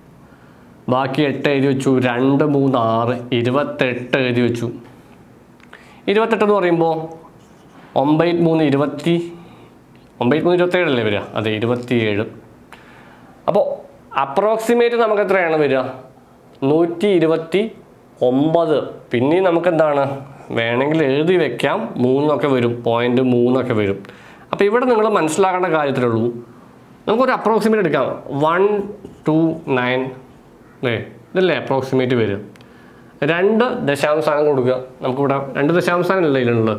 ബാക്കി എട്ട് എഴുതി വെച്ചു രണ്ട് മൂന്ന് ആറ് ഇരുപത്തെട്ട് എഴുതി വെച്ചു ഇരുപത്തെട്ട് എന്ന് പറയുമ്പോൾ ഒമ്പത് മൂന്ന് ഇരുപത്തി ഒമ്പത് മൂന്ന് ഇരുപത്തേഴല്ലേ വരിക അതെ ഇരുപത്തിയേഴ് അപ്പോൾ അപ്രോക്സിമേറ്റ് നമുക്ക് എത്രയാണ് വരിക നൂറ്റി ഇരുപത്തി ഒമ്പത് പിന്നെയും നമുക്ക് എന്താണ് വേണമെങ്കിൽ എഴുതി വെക്കാം മൂന്നൊക്കെ വരും പോയിന്റ് മൂന്നൊക്കെ വരും അപ്പോൾ ഇവിടെ നിങ്ങൾ മനസ്സിലാക്കേണ്ട കാര്യത്തിലേ ഉള്ളൂ നമുക്കൊരു അപ്രോക്സിമേറ്റ് എടുക്കാം വൺ ടു നയൻ അല്ലേ ഇതല്ലേ അപ്രോക്സിമേറ്റ് വരിക രണ്ട് ദശാംശാനം കൊടുക്കുക നമുക്കിവിടെ രണ്ട് ദശാംശാനം അല്ലേ ഇതിലുള്ളത്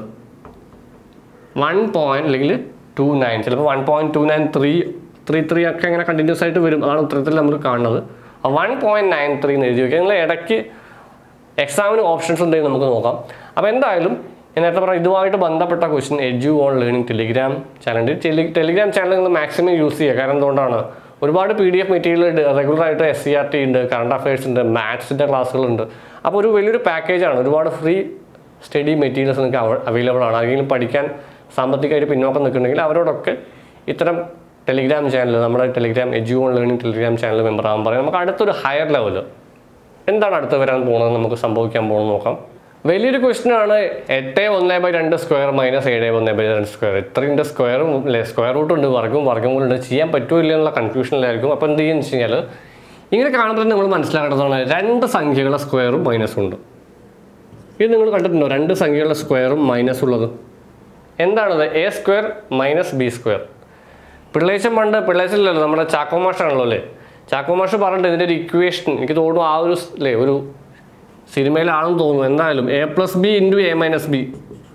വൺ പോയിന്റ് അല്ലെങ്കിൽ ടു നയൻ ചിലപ്പോൾ one point two nine three three three ഒക്കെ ഇങ്ങനെ കണ്ടിന്യൂസ് ആയിട്ട് വരും അതാണ് ഉത്തരത്തിൽ നമ്മൾ കാണുന്നത് വൺ പോയിന്റ് നയൻ ത്രീ എന്ന് എഴുതി വയ്ക്കുക നിങ്ങൾ ഇടയ്ക്ക് എക്സാമിന് ഓപ്ഷൻസ് ഉണ്ടെങ്കിൽ നമുക്ക് നോക്കാം അപ്പോൾ എന്തായാലും ഞാൻ നേരത്തെ പറഞ്ഞ ഇതുമായിട്ട് ബന്ധപ്പെട്ട question edu on learning Telegram channel Telegram channel നിങ്ങൾ മാക്സിമം യൂസ് ചെയ്യുക കാരണം എന്തുകൊണ്ടാണ് ഒരുപാട് പി ഡി എഫ് മെറ്റീരിയൽ ഉണ്ട് റെഗുലറായിട്ട് എസ് സി ആർ ടി ഉണ്ട് കറണ്ട് അഫയേഴ്സ് ഉണ്ട് മാത്സിൻ്റെ ക്ലാസ്സുകളുണ്ട് അപ്പോൾ ഒരു വലിയൊരു പാക്കേജാണ് ഒരുപാട് ഫ്രീ സ്റ്റഡി മെറ്റീരിയൽസ് നിങ്ങൾക്ക് അവൈലബിൾ ആണ് ആരെങ്കിലും പഠിക്കാൻ സാമ്പത്തികമായിട്ട് പിന്നോക്കം നിൽക്കുന്നുണ്ടെങ്കിൽ അവരോടൊക്കെ ഇത്തരം ടെലിഗ്രാം ചാനൽ നമ്മുടെ Telegram edu on learning Telegram channel member ആകാൻ പറയാം നമുക്ക് അടുത്തൊരു ഹയർ ലെവൽ എന്താണ് അടുത്ത് വരാൻ പോകുന്നത് നമുക്ക് സംഭവിക്കാൻ പോകുന്നത് നോക്കാം വലിയൊരു ക്വസ്റ്റ്യൻ ആണ് എട്ട് ഒന്ന് ബൈ രണ്ട് സ്ക്വയർ മൈനസ് ഏഴ് ഒന്ന് ബൈ രണ്ട് സ്ക്വയർ ഇത്രയും സ്ക്വയറും സ്ക്വയർ റൂട്ട് ഉണ്ട് വർഗവും വർഗമൂലുണ്ട് ചെയ്യാൻ പറ്റുമോ ഇല്ല എന്നുള്ള കൺഫ്യൂഷനിലായിരിക്കും അപ്പോൾ എന്ത് ചെയ്യുന്നത് വെച്ച് കഴിഞ്ഞാൽ ഇങ്ങനെ കാണുമ്പോൾ നമ്മൾ മനസ്സിലാക്കേണ്ടതാണ് രണ്ട് സംഖ്യകളുടെ സ്ക്വയറും മൈനസും ഉണ്ട് ഇത് നിങ്ങൾ കണ്ടിട്ടുണ്ടോ രണ്ട് സംഖ്യകളുടെ സ്ക്വയറും മൈനസ് ഉള്ളത് എന്താണത് A square minus B square Pillechan പണ്ട് പിള്ളേച്ചല്ലോ നമ്മുടെ ചാക്കോമാഷാണല്ലോ അല്ലേ ചാക്കോമാഷ് പറഞ്ഞിട്ട് ഇതിൻ്റെ ഒരു ഇക്വേഷൻ എനിക്ക് തോന്നുന്നു ആ ഒരു സ്- അല്ലേ ഒരു സിനിമയിലാണെന്ന് തോന്നുന്നു എന്തായാലും A plus B into A minus B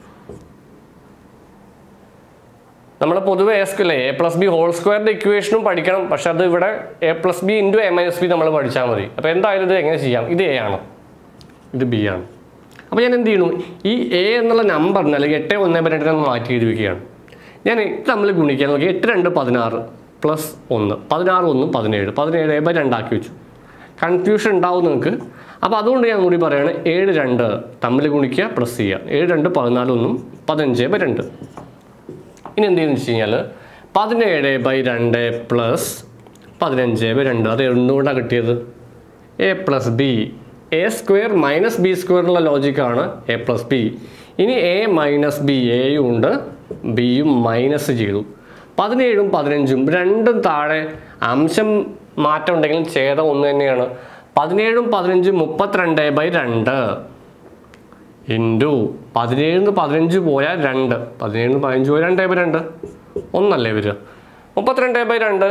നമ്മൾ പൊതുവെ എസ്കില്ലേ എ പ്ലസ് ബി ഹോൾ സ്ക്വയറിൻ്റെ ഇക്വേഷനും പഠിക്കണം പക്ഷെ അത് ഇവിടെ A plus B into A minus B നമ്മൾ പഠിച്ചാൽ മതി അപ്പോൾ എന്തായാലും ഇത് എങ്ങനെ ചെയ്യാം ഇത് എ ആണ് ഇത് ബി ആണ് അപ്പോൾ ഞാൻ എന്ത് ചെയ്യുന്നു ഈ എ എന്നുള്ള നമ്പറിന് അല്ലെങ്കിൽ എട്ട് ഒന്ന് ബൈ രണ്ടിനെ ഒന്ന് മാറ്റി എഴുതിക്കുകയാണ് ഞാൻ ഇത് തമ്മിൽ ഗുണിക്കാൻ നോക്കി എട്ട് രണ്ട് പതിനാറ് പ്ലസ് ഒന്ന് പതിനാറ് ഒന്ന് പതിനേഴ് പതിനേഴ് എ ബൈ രണ്ടാക്കി വെച്ചു കൺഫ്യൂഷൻ ഉണ്ടാവും നിങ്ങൾക്ക് അപ്പോൾ അതുകൊണ്ട് ഞാൻ കൂടി പറയുകയാണ് ഏഴ് രണ്ട് തമ്മിൽ ഗുണിക്കുക പ്ലസ് ചെയ്യുക ഏഴ് രണ്ട് പതിനാലൊന്നും പതിനഞ്ച് ബൈ രണ്ട് ഇനി എന്ത് ചെയ്യുന്നു വെച്ച് കഴിഞ്ഞാൽ പതിനേഴ് ബൈ രണ്ട് പ്ലസ് പതിനഞ്ച് ബൈ രണ്ട് അത് എന്തുകൊണ്ടാണ് കിട്ടിയത് A plus B A square minus B സ്ക്വയറിലുള്ള ലോജിക്കാണ് എ പ്ലസ് ബി ഇനി എ മൈനസ് ബി എയും ഉണ്ട് ബിയും മൈനസ് ചെയ്തു പതിനേഴും പതിനഞ്ചും രണ്ടും താഴെ അംശം മാറ്റം ഉണ്ടെങ്കിലും ഛേദം ഒന്ന് തന്നെയാണ് പതിനേഴും പതിനഞ്ചും മുപ്പത്തിരണ്ട് ബൈ രണ്ട് ഇൻറ്റു പതിനേഴിന് പതിനഞ്ച് പോയാൽ രണ്ട് പതിനേഴിന് പതിനഞ്ച് പോയാൽ രണ്ട് ബൈ രണ്ട് ഒന്നല്ലേ വരിക മുപ്പത്തിരണ്ട് ബൈ രണ്ട്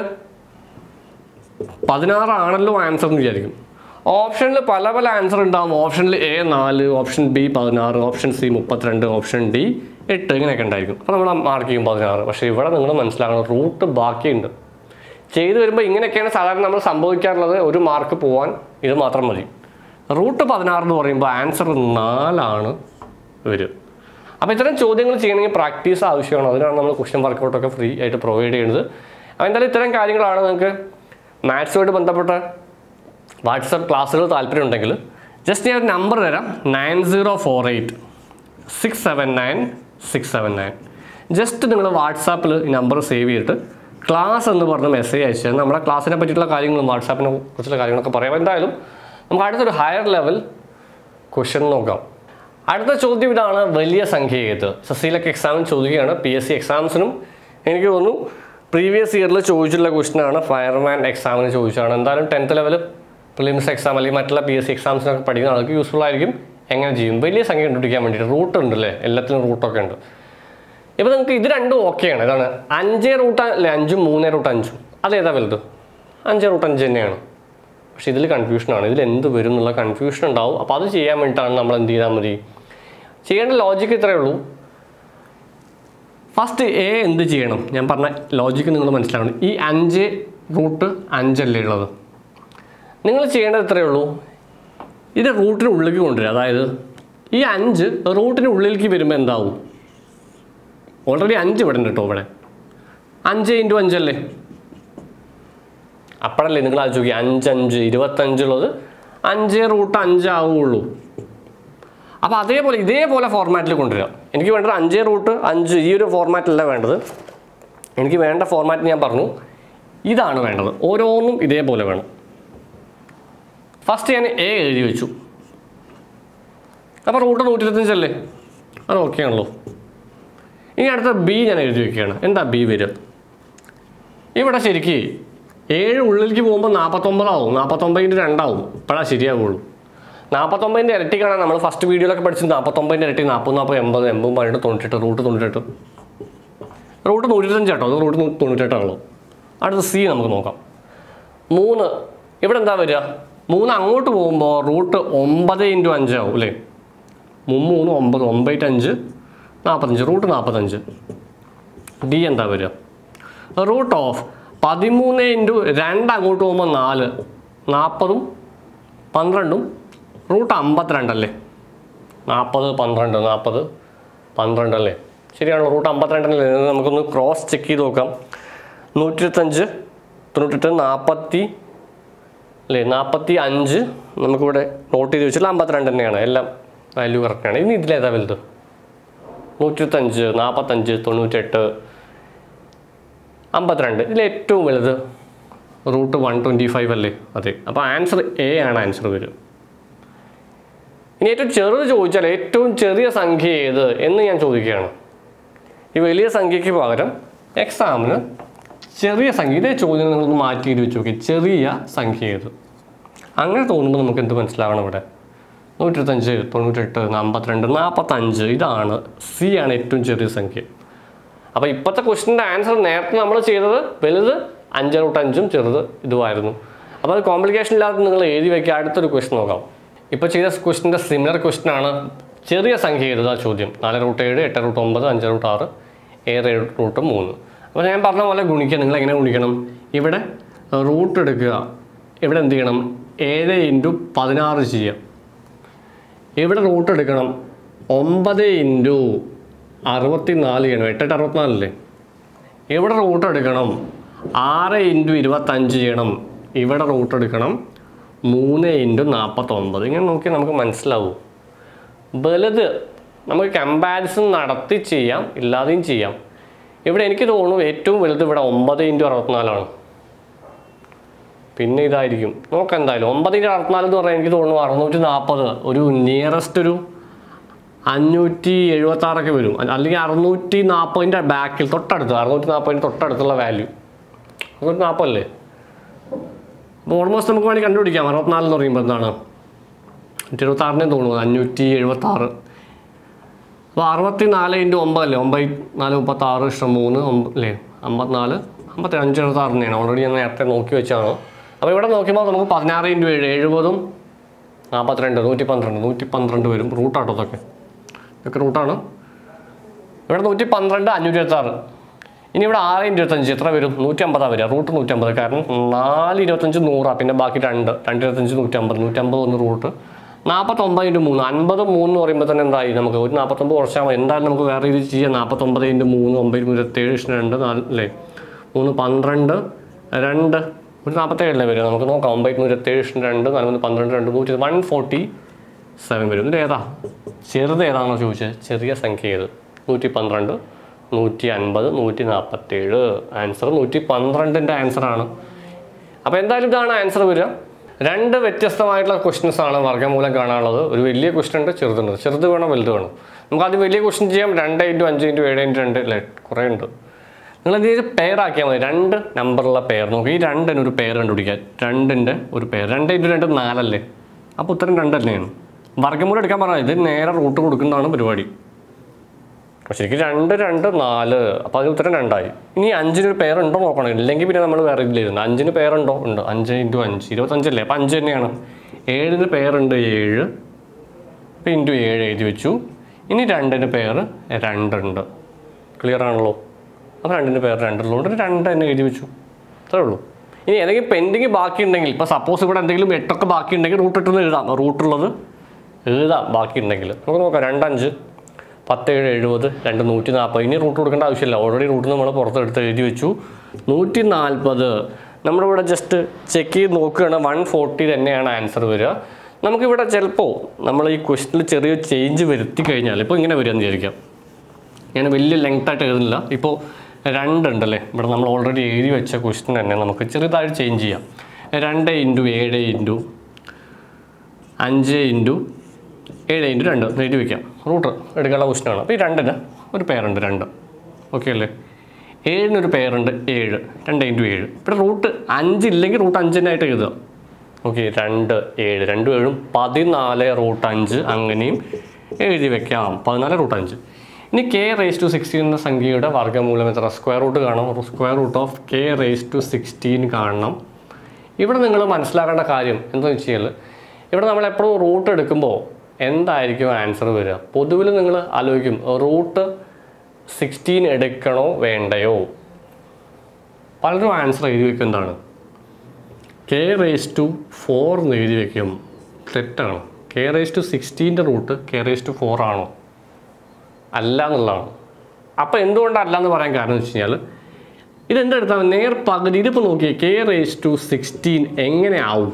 പതിനാറാണല്ലോ ആൻസർ എന്ന് വിചാരിക്കും ഓപ്ഷനിൽ പല പല ആൻസർ ഉണ്ടാവും ഓപ്ഷനിൽ എ നാല് ഓപ്ഷൻ ബി പതിനാറ് ഓപ്ഷൻ സി മുപ്പത്തിരണ്ട് ഓപ്ഷൻ ഡി എട്ട് ഇങ്ങനെയൊക്കെ ഉണ്ടായിരിക്കും അപ്പോൾ നമ്മൾ മാർക്ക് ചെയ്യും പതിനാറ് പക്ഷേ ഇവിടെ നിങ്ങൾ മനസ്സിലാക്കണം റൂട്ട് ബാക്കിയുണ്ട് ചെയ്തു വരുമ്പോൾ ഇങ്ങനെയൊക്കെയാണ് സാധാരണ നമ്മൾ സംഭവിക്കാറുള്ളത് ഒരു മാർക്ക് പോകാൻ ഇത് മാത്രം മതി റൂട്ട് പതിനാറ് എന്ന് പറയുമ്പോൾ ആൻസർ നാലാണ് വരും അപ്പോൾ ഇത്തരം ചോദ്യങ്ങൾ ചെയ്യണമെങ്കിൽ പ്രാക്ടീസ് ആവശ്യമാണ് അതിനാണ് നമ്മൾ ക്വസ്റ്റ്യൻ വർക്കൗട്ടൊക്കെ ഫ്രീ ആയിട്ട് പ്രൊവൈഡ് ചെയ്യുന്നത് അപ്പോൾ എന്തായാലും ഇത്തരം കാര്യങ്ങളാണ് നിങ്ങൾക്ക് മാത്സുമായിട്ട് ബന്ധപ്പെട്ട വാട്സപ്പ് ക്ലാസ്സുകൾ താല്പര്യം ഉണ്ടെങ്കിൽ ജസ്റ്റ് ഞാൻ ഒരു നമ്പർ തരാം nine zero four eight six seven nine six seven nine just നിങ്ങൾ വാട്സാപ്പിൽ ഈ നമ്പർ സേവ് ചെയ്തിട്ട് ക്ലാസ് എന്ന് പറഞ്ഞ മെസ്സേജ് അയച്ചാൽ നമ്മുടെ ക്ലാസ്സിനെ പറ്റിയിട്ടുള്ള കാര്യങ്ങളും വാട്സാപ്പിനെ കുറിച്ചുള്ള കാര്യങ്ങളൊക്കെ പറയാം എന്തായാലും നമുക്ക് അടുത്തൊരു ഹയർ ലെവൽ ക്വസ്റ്റ്യൻ നോക്കാം അടുത്ത ചോദ്യം ഇതാണ് വലിയ സംഖ്യ ഏത് സസീലൊക്കെ എക്സാമിന് ചോദിക്കുകയാണ് പി എസ് സി എക്സാംസിനും എനിക്ക് തോന്നുന്നു പ്രീവിയസ് ഇയറിൽ ചോദിച്ചിട്ടുള്ള ക്വസ്റ്റ്യനാണ് ഫയർമാൻ എക്സാമിന് ചോദിച്ചതാണ് എന്തായാലും ടെൻത്ത് ലെവൽ പ്രിലിംസ് എക്സാം അല്ലെങ്കിൽ മറ്റുള്ള പി എസ് സി എക്സാംസിനൊക്കെ പഠിക്കുന്ന ആൾക്ക് യൂസ്ഫുൾ ആയിരിക്കും എങ്ങനെ ചെയ്യും വലിയ സംഖ്യ കണ്ടുപിടിക്കാൻ വേണ്ടിയിട്ട് റൂട്ട് ഉണ്ട് അല്ലേ എല്ലാത്തിനും റൂട്ടൊക്കെ ഉണ്ട് ഇപ്പോൾ നിങ്ങൾക്ക് ഇത് രണ്ടും ഓക്കെയാണ് ഇതാണ് അഞ്ച് റൂട്ട് അല്ലേ അഞ്ചും മൂന്നേ റൂട്ട് അഞ്ചും അതേതാ വലുത് അഞ്ച് റൂട്ട് അഞ്ച് തന്നെയാണ് പക്ഷേ ഇതിൽ കൺഫ്യൂഷനാണ് ഇതിൽ എന്ത് വരും എന്നുള്ള കൺഫ്യൂഷൻ ഉണ്ടാവും അപ്പോൾ അത് ചെയ്യാൻ വേണ്ടിയിട്ടാണ് നമ്മൾ എന്ത് ചെയ്താൽ മതി ചെയ്യേണ്ട ലോജിക്ക് ഇത്രയേ ഉള്ളൂ ഫസ്റ്റ് എ എന്ത് ചെയ്യണം ഞാൻ പറഞ്ഞ ലോജിക്ക് നിങ്ങൾ മനസ്സിലാക്കണം ഈ അഞ്ച് റൂട്ട് അഞ്ചല്ലേ ഉള്ളത് നിങ്ങൾ ചെയ്യേണ്ടത് ഇത്രയേ ഉള്ളൂ ഇത് റൂട്ടിന് ഉള്ളിലേക്ക് കൊണ്ടുവരിക അതായത് ഈ അഞ്ച് റൂട്ടിന് ഉള്ളിലേക്ക് വരുമ്പോൾ എന്താവും ഓൾറെഡി അഞ്ച് ഇവിടെ ഉണ്ട് കേട്ടോ ഇവിടെ അഞ്ച് ഇൻറ്റു അഞ്ചല്ലേ അപ്പോഴല്ലേ നിങ്ങൾ ആലോചിച്ച് നോക്കി അഞ്ചഞ്ച് ഇരുപത്തഞ്ചുള്ളത് അഞ്ച് റൂട്ട് അഞ്ചാവുള്ളൂ അപ്പോൾ അതേപോലെ ഇതേപോലെ ഫോർമാറ്റിൽ കൊണ്ടുവരിക എനിക്ക് വേണ്ടത് അഞ്ച് റൂട്ട് അഞ്ച് ഈ ഒരു ഫോർമാറ്റല്ല വേണ്ടത് എനിക്ക് വേണ്ട ഫോർമാറ്റ് ഞാൻ പറഞ്ഞു ഇതാണ് വേണ്ടത് ഓരോന്നും ഇതേപോലെ വേണം ഫസ്റ്റ് ഞാൻ എ എഴുതി വെച്ചു അപ്പോൾ റൂട്ട് നൂറ്റി ഇരുപത്തഞ്ചല്ലേ അത് ഓക്കെ ആണല്ലോ ഇനി അടുത്ത ബി ഞാൻ എഴുതി വെക്കുകയാണ് എന്താ ബി വരിക ഇവിടെ ശരിക്ക് ഏഴ് ഉള്ളിലേക്ക് പോകുമ്പോൾ നാൽപ്പത്തൊമ്പതാവും നാൽപ്പത്തൊമ്പതിൻ്റെ രണ്ടാവും ഇപ്പോഴാണ് ശരിയാവുള്ളൂ നാൽപ്പത്തൊമ്പതിൻ്റെ ഇരട്ടിക്കാണ് നമ്മൾ ഫസ്റ്റ് വീഡിയോയിലൊക്കെ പഠിച്ചത് നാൽപ്പത്തൊമ്പതിൻ്റെ ഇരട്ടി നാൽപ്പത് നാൽപ്പത് എൺപത് എൺപത് പതിനെട്ട് തൊണ്ണൂറ്റെട്ട് റൂട്ട് തൊണ്ണൂറ്റെട്ട് റൂട്ട് നൂറ്റിരുപത്തഞ്ച് കേട്ടോ അത് റൂട്ട് തൊണ്ണൂറ്റെട്ടാണല്ലോ അടുത്ത സി നമുക്ക് നോക്കാം മൂന്ന് ഇവിടെ എന്താ വരിക മൂന്ന് അങ്ങോട്ട് പോകുമ്പോൾ റൂട്ട് ഒമ്പത് ഇൻറ്റു അഞ്ചാവും അല്ലേ മൂന്ന് മൂന്ന് ഒമ്പത് ഒമ്പത് അഞ്ച് നാൽപ്പത്തഞ്ച് റൂട്ട് നാൽപ്പത്തഞ്ച് ഡി എന്താ വരിക റൂട്ട് ഓഫ് പതിമൂന്ന് ഇൻറ്റു രണ്ട് അങ്ങോട്ട് പോകുമ്പോൾ നാല് നാൽപ്പതും പന്ത്രണ്ടും റൂട്ട് അമ്പത്തിരണ്ടല്ലേ നാൽപ്പത് പന്ത്രണ്ട് നാൽപ്പത് പന്ത്രണ്ട് അല്ലേ ശരിയാണോ റൂട്ട് അമ്പത്തിരണ്ടല്ലേ ഇത് നമുക്കൊന്ന് ക്രോസ് ചെക്ക് ചെയ്ത് നോക്കാം നൂറ്റി ഇരുപത്തഞ്ച് തൊണ്ണൂറ്റെട്ട് നാൽപ്പത്തി അല്ലേ നാൽപ്പത്തി അഞ്ച് നമുക്കിവിടെ നോട്ട് ചെയ്ത് വെച്ചിട്ടുള്ള അമ്പത്തിരണ്ട് തന്നെയാണ് എല്ലാം വാല്യൂ കറക്റ്റാണ് ഇനി ഇതിലേതാ വലുത് നൂറ്റി ഇരുപത്തഞ്ച് നാൽപ്പത്തഞ്ച് തൊണ്ണൂറ്റെട്ട് അമ്പത്തിരണ്ട് ഇതിൽ ഏറ്റവും വലുത് റൂട്ട് വൺ ട്വൻറ്റി ഫൈവ് അല്ലേ അതെ അപ്പോൾ ആൻസർ എ ആണ് ആൻസർ വരിക ഇനി ഏറ്റവും ചെറുത് ചോദിച്ചാൽ ഏറ്റവും ചെറിയ സംഖ്യ ഏത് എന്ന് ഞാൻ ചോദിക്കുകയാണ് ഈ വലിയ സംഖ്യയ്ക്ക് പകരം എക്സാമിന് ചെറിയ സംഖ്യ ഇതേ ചോദ്യം നിങ്ങളൊന്ന് മാറ്റി ചെയ്ത് വെച്ച് നോക്കി ചെറിയ സംഖ്യ ഏത് അങ്ങനെ തോന്നുമ്പോൾ നമുക്ക് എന്ത് മനസ്സിലാവണം ഇവിടെ നൂറ്റിരുപത്തഞ്ച് തൊണ്ണൂറ്റെട്ട് അമ്പത്തിരണ്ട് നാൽപ്പത്തഞ്ച് ഇതാണ് സി ആണ് ഏറ്റവും ചെറിയ സംഖ്യ അപ്പോൾ ഇപ്പോഴത്തെ ക്വസ്റ്റിൻ്റെ ആൻസർ നേരത്തെ നമ്മൾ ചെയ്തത് വലുത് അഞ്ച് റൂട്ട് അഞ്ചും ചെറുത് ഇതുമായിരുന്നു അപ്പോൾ അത് കോംപ്ലിക്കേഷൻ ഇല്ലാതെ നിങ്ങൾ എഴുതി വയ്ക്കുക അടുത്തൊരു ക്വസ്റ്റ്യൻ നോക്കാം ഇപ്പോൾ ചെയ്ത ക്വസ്റ്റിൻ്റെ സിമിലർ ക്വസ്റ്റ്യൻ ആണ് ചെറിയ സംഖ്യ എഴുതുക ചോദ്യം നാല് റൂട്ട് ഏഴ് എട്ട് റൂട്ട് ഒമ്പത് അഞ്ച് റൂട്ട് ആറ് ഏഴ് റൂട്ട് മൂന്ന് അപ്പോൾ ഞാൻ പറഞ്ഞ പോലെ ഗുണിക്കുക നിങ്ങൾ എങ്ങനെ ഗുണിക്കണം ഇവിടെ റൂട്ട് എടുക്കുക ഇവിടെ എന്ത് ചെയ്യണം ഏഴ് ഇൻറ്റു പതിനാറ് ചെയ്യാം ഇവിടെ റൂട്ട് എടുക്കണം ഒമ്പത് ഇൻറ്റു അറുപത്തി നാല് ചെയ്യണം എട്ടെട്ട് അറുപത്തിനാലല്ലേ ഇവിടെ റൂട്ട് എടുക്കണം ആറ് ഇൻറ്റു ഇരുപത്തഞ്ച് ചെയ്യണം ഇവിടെ റൂട്ട് എടുക്കണം മൂന്ന് ഇൻറ്റു നാൽപ്പത്തൊമ്പത് ഇങ്ങനെ നോക്കി നമുക്ക് മനസ്സിലാവും വലുത് നമുക്ക് കമ്പാരിസൺ നടത്തി ചെയ്യാം ഇല്ലാതെയും ചെയ്യാം ഇവിടെ എനിക്ക് തോന്നുന്നു ഏറ്റവും വലുത് ഇവിടെ ഒമ്പത് ഇൻറ്റു അറുപത്തിനാലാണ് പിന്നെ ഇതായിരിക്കും നോക്കാം എന്തായാലും ഒമ്പത് ഇൻറ്റു അറുപത്തിനാല് എന്ന് പറഞ്ഞാൽ എനിക്ക് തോന്നുന്നു അറുന്നൂറ്റി നാൽപ്പത് ഒരു നിയറസ്റ്റ് ഒരു അഞ്ഞൂറ്റി എഴുപത്തി ആറൊക്കെ വരും അ- അല്ലെങ്കിൽ അറുന്നൂറ്റി നാൽപ്പതിൻ്റെ ബാക്കിൽ തൊട്ടടുത്ത് അറുന്നൂറ്റി നാൽപ്പതിൻ്റെ തൊട്ടടുത്തുള്ള വാല്യൂ അറുന്നൂറ്റി നാൽപ്പതല്ലേ അപ്പോൾ ഓൾമോസ്റ്റ് നമുക്ക് വേണമെങ്കിൽ കണ്ടുപിടിക്കാം അറുപത്തിനാല് എന്ന് പറയുമ്പോൾ എന്താണ് നൂറ്റി എഴുപത്താറിനെ തോന്നുന്നു അഞ്ഞൂറ്റി എഴുപത്തി ആറ് അപ്പോൾ അറുപത്തി നാല് ഇൻറ്റു ഒമ്പതല്ലേ ഒമ്പത് നാല് മുപ്പത്താറ് ഇഷ്ടം മൂന്ന് ഒമ്പ അല്ലേ അമ്പത്തിനാല് അമ്പത്തി അഞ്ച് എഴുപത്തി ആറ് തന്നെയാണ് ഓൾറെഡി ഞാൻ നേരത്തെ നോക്കി വെച്ചാണ് അപ്പോൾ ഇവിടെ നോക്കുമ്പോൾ നമുക്ക് പതിനാറ് ഇൻറ്റു ഏഴ് എഴുപതും നാൽപ്പത്തിരണ്ട് നൂറ്റി പന്ത്രണ്ട് നൂറ്റി പന്ത്രണ്ട് വരും റൂട്ടാട്ടോ ഇതൊക്കെ ഇതൊക്കെ റൂട്ടാണ് ഇവിടെ നൂറ്റി പന്ത്രണ്ട് അഞ്ഞൂറ്റി ഇരുപത്താറ് ഇനി ഇവിടെ ആറ് ഇരുപത്തഞ്ച് എത്ര വരും നൂറ്റി അമ്പതാണ് വരിക റൂട്ട് നൂറ്റമ്പത് കാരണം നാല് ഇരുപത്തഞ്ച് നൂറാണ് പിന്നെ ബാക്കി രണ്ട് രണ്ട് ഇരുപത്തഞ്ച് നൂറ്റമ്പത് നൂറ്റമ്പത് ഒന്ന് റൂട്ട് നാൽപ്പത്തൊമ്പത് ഇൻറ്റു മൂന്ന് അൻപത് മൂന്ന് എന്ന് പറയുമ്പോൾ തന്നെ എന്തായി നമുക്ക് ഒരു നാൽപ്പത്തൊമ്പത് കുറച്ചാൽ മതി എന്തായാലും നമുക്ക് വേറെ രീതി ചെയ്യാം നാൽപ്പത്തൊമ്പത് ഇൻറ്റു മൂന്ന് ഒമ്പത് ഇരുപത്തേഴ് ഇഷ്ടം രണ്ട് നാല് അല്ലേ മൂന്ന് പന്ത്രണ്ട് രണ്ട് ഒരു നാൽപ്പത്തേഴല്ലേ വരിക നമുക്ക് നോക്കാം ഒമ്പത് ഇരുപത്തേഴ് ഇഷ്ടം രണ്ട് നാല് മൂന്ന് പന്ത്രണ്ട് രണ്ട് നൂറ്റി വൺ ഫോർട്ടി സെവൻ വരും ഇതിൽ ഏതാ ചെറുത് ഏതാണോ ചോദിച്ചത് ചെറിയ സംഖ്യ ഏത് നൂറ്റി പന്ത്രണ്ട് നൂറ്റി അൻപത് നൂറ്റി നാൽപ്പത്തേഴ് ആൻസർ നൂറ്റി പന്ത്രണ്ടിൻ്റെ ആൻസറാണ് അപ്പോൾ എന്തായാലും ഇതാണ് ആൻസർ വരിക രണ്ട് വ്യത്യസ്തമായിട്ടുള്ള ക്വസ്റ്റ്യൻസ് ആണ് വർഗ്ഗമൂലം കാണാനുള്ളത് ഒരു വലിയ ക്വസ്റ്റ്യൻ ഉണ്ട് ചെറുതുണ്ട് ചെറുത് വേണം വലുത് വേണം നമുക്ക് ആദ്യം വലിയ ക്വസ്റ്റ്യൻ ചെയ്യാം രണ്ട് ഇൻറ്റു അഞ്ച് ഇൻറ്റു ഏഴ് ഇൻറ്റു രണ്ട് അല്ലേ കുറേ ഉണ്ട് നിങ്ങൾ എന്ത് ചെയ്ത് പെയർ ആക്കിയാൽ മതി രണ്ട് നമ്പറുള്ള പെയർ നോക്കി ഈ രണ്ടിന് ഒരു പെയർ കണ്ടുപിടിക്കാം രണ്ടിൻ്റെ ഒരു പെയർ രണ്ട് ഇൻറ്റു രണ്ട് നാലല്ലേ അപ്പോൾ ഉത്തരം രണ്ട് തന്നെയാണ് വർഗ്ഗമൂലം എടുക്കാൻ പറഞ്ഞാൽ ഇത് നേരെ റൂട്ട് കൊടുക്കുന്നതാണ് പരിപാടി അപ്പോൾ ശരിക്കും രണ്ട് രണ്ട് നാല് അപ്പോൾ അതിന് ഉത്തരം രണ്ടായി ഇനി അഞ്ചിന് ഒരു പേരുണ്ടോ നോക്കണം ഇല്ലെങ്കിൽ പിന്നെ നമ്മൾ വേറെ ഇതിലിരുന്നു അഞ്ചിന് പേരുണ്ടോ ഉണ്ട് അഞ്ച് ഇൻറ്റു അഞ്ച് ഇരുപത്തഞ്ചല്ലേ അപ്പോൾ അഞ്ച് തന്നെയാണ് ഏഴിന് പേരുണ്ട് ഏഴ് അപ്പോൾ ഇൻറ്റു ഏഴ് എഴുതി വെച്ചു ഇനി രണ്ടിന് പേര് രണ്ടുണ്ട് ക്ലിയർ ആണല്ലോ അപ്പോൾ രണ്ടിന് പേര് രണ്ടുള്ളതുകൊണ്ട് രണ്ട് തന്നെ എഴുതി വെച്ചു അത്രേ ഉള്ളൂ ഇനി ഏതെങ്കിലും പെൻഡിങ് ബാക്കി ഉണ്ടെങ്കിൽ ഇപ്പോൾ സപ്പോസ് ഇവിടെ എന്തെങ്കിലും എട്ടൊക്കെ ബാക്കി ഉണ്ടെങ്കിൽ റൂട്ട് ഇട്ടെന്ന് എഴുതാം റൂട്ടുള്ളത് എഴുതാം ബാക്കി ഉണ്ടെങ്കിൽ നമുക്ക് നോക്കാം രണ്ടഞ്ച് പത്തേഴ് എഴുപത് രണ്ട് നൂറ്റി നാൽപ്പത് ഇനി റൂട്ട് കൊടുക്കേണ്ട ആവശ്യമില്ല ഓൾറെഡി റൂട്ട് നമ്മൾ പുറത്തെടുത്ത് എഴുതി വെച്ചു നൂറ്റി നാൽപ്പത് നമ്മളിവിടെ ജസ്റ്റ് ചെക്ക് ചെയ്ത് നോക്കുകയാണ് വൺ ഫോർട്ടി തന്നെയാണ് ആൻസർ വരിക നമുക്കിവിടെ ചിലപ്പോൾ നമ്മൾ ഈ ക്വസ്റ്റിനിൽ ചെറിയ ചേഞ്ച് വരുത്തി കഴിഞ്ഞാൽ ഇപ്പോൾ ഇങ്ങനെ വരിക എന്ന് വിചാരിക്കാം ഞാൻ വലിയ ലെങ്ത് ആയിട്ട് എഴുതുന്നില്ല ഇപ്പോൾ രണ്ടുണ്ടല്ലേ ഇവിടെ നമ്മൾ ഓൾറെഡി എഴുതി വെച്ച ക്വസ്റ്റ്യൻ തന്നെ നമുക്ക് ചെറുതായിട്ട് ചേഞ്ച് ചെയ്യാം രണ്ട് ഇൻറ്റു ഏഴ് ഇൻറ്റു അഞ്ച് ഇൻറ്റു ഏഴ് ഇൻറ്റു രണ്ട് എന്ന് എഴുതി വയ്ക്കാം റൂട്ട് എടുക്കാനുള്ള ക്വസ്റ്റ്യനാണ് അപ്പോൾ ഈ രണ്ടിന് ഒരു പേരുണ്ട് രണ്ട് ഓക്കെ അല്ലേ ഏഴിനൊരു പേരുണ്ട് ഏഴ് രണ്ട് ഇൻറ്റു ഏഴ് ഇവിടെ റൂട്ട് അഞ്ച് ഇല്ലെങ്കിൽ റൂട്ട് അഞ്ചിനായിട്ട് എഴുതുക ഓക്കെ രണ്ട് ഏഴ് രണ്ടും ഏഴും പതിനാല് റൂട്ട് അഞ്ച് അങ്ങനെയും എഴുതി വെക്കാം പതിനാല് റൂട്ട് അഞ്ച് ഇനി കെ റേസ് ടു സിക്സ്റ്റീൻ എന്ന സംഖ്യയുടെ വർഗ്ഗമൂലം എത്ര സ്ക്വയർ റൂട്ട് കാണണം square root of K raise to sixteen കാണണം ഇവിടെ നിങ്ങൾ മനസ്സിലാക്കേണ്ട കാര്യം എന്താണെന്ന് വെച്ച് കഴിഞ്ഞാൽ ഇവിടെ നമ്മൾ എപ്പോഴും റൂട്ട് എടുക്കുമ്പോൾ എന്തായിരിക്കും ആൻസർ വരിക പൊതുവിൽ നിങ്ങൾ ആലോചിക്കും റൂട്ട് സിക്സ്റ്റീൻ എടുക്കണോ വേണ്ടയോ പലരും ആൻസർ എഴുതി വെക്കും എന്താണ് കെ റേസ് ടു ഫോർ എന്ന് എഴുതി വെക്കും തെറ്റാണ് കെ റേസ് ടു സിക്സ്റ്റീൻ്റെ root K raise to four ആണോ അല്ല എന്നുള്ളതാണ് അപ്പോൾ എന്തുകൊണ്ടല്ല എന്ന് പറയാൻ കാരണം എന്ന് വെച്ച് കഴിഞ്ഞാൽ ഇതെന്തെടുത്താൽ നേർ പകുതി ഇതിപ്പോൾ നോക്കിയേ കെ റേസ് ടു സിക്സ്റ്റീൻ എങ്ങനെ ആവും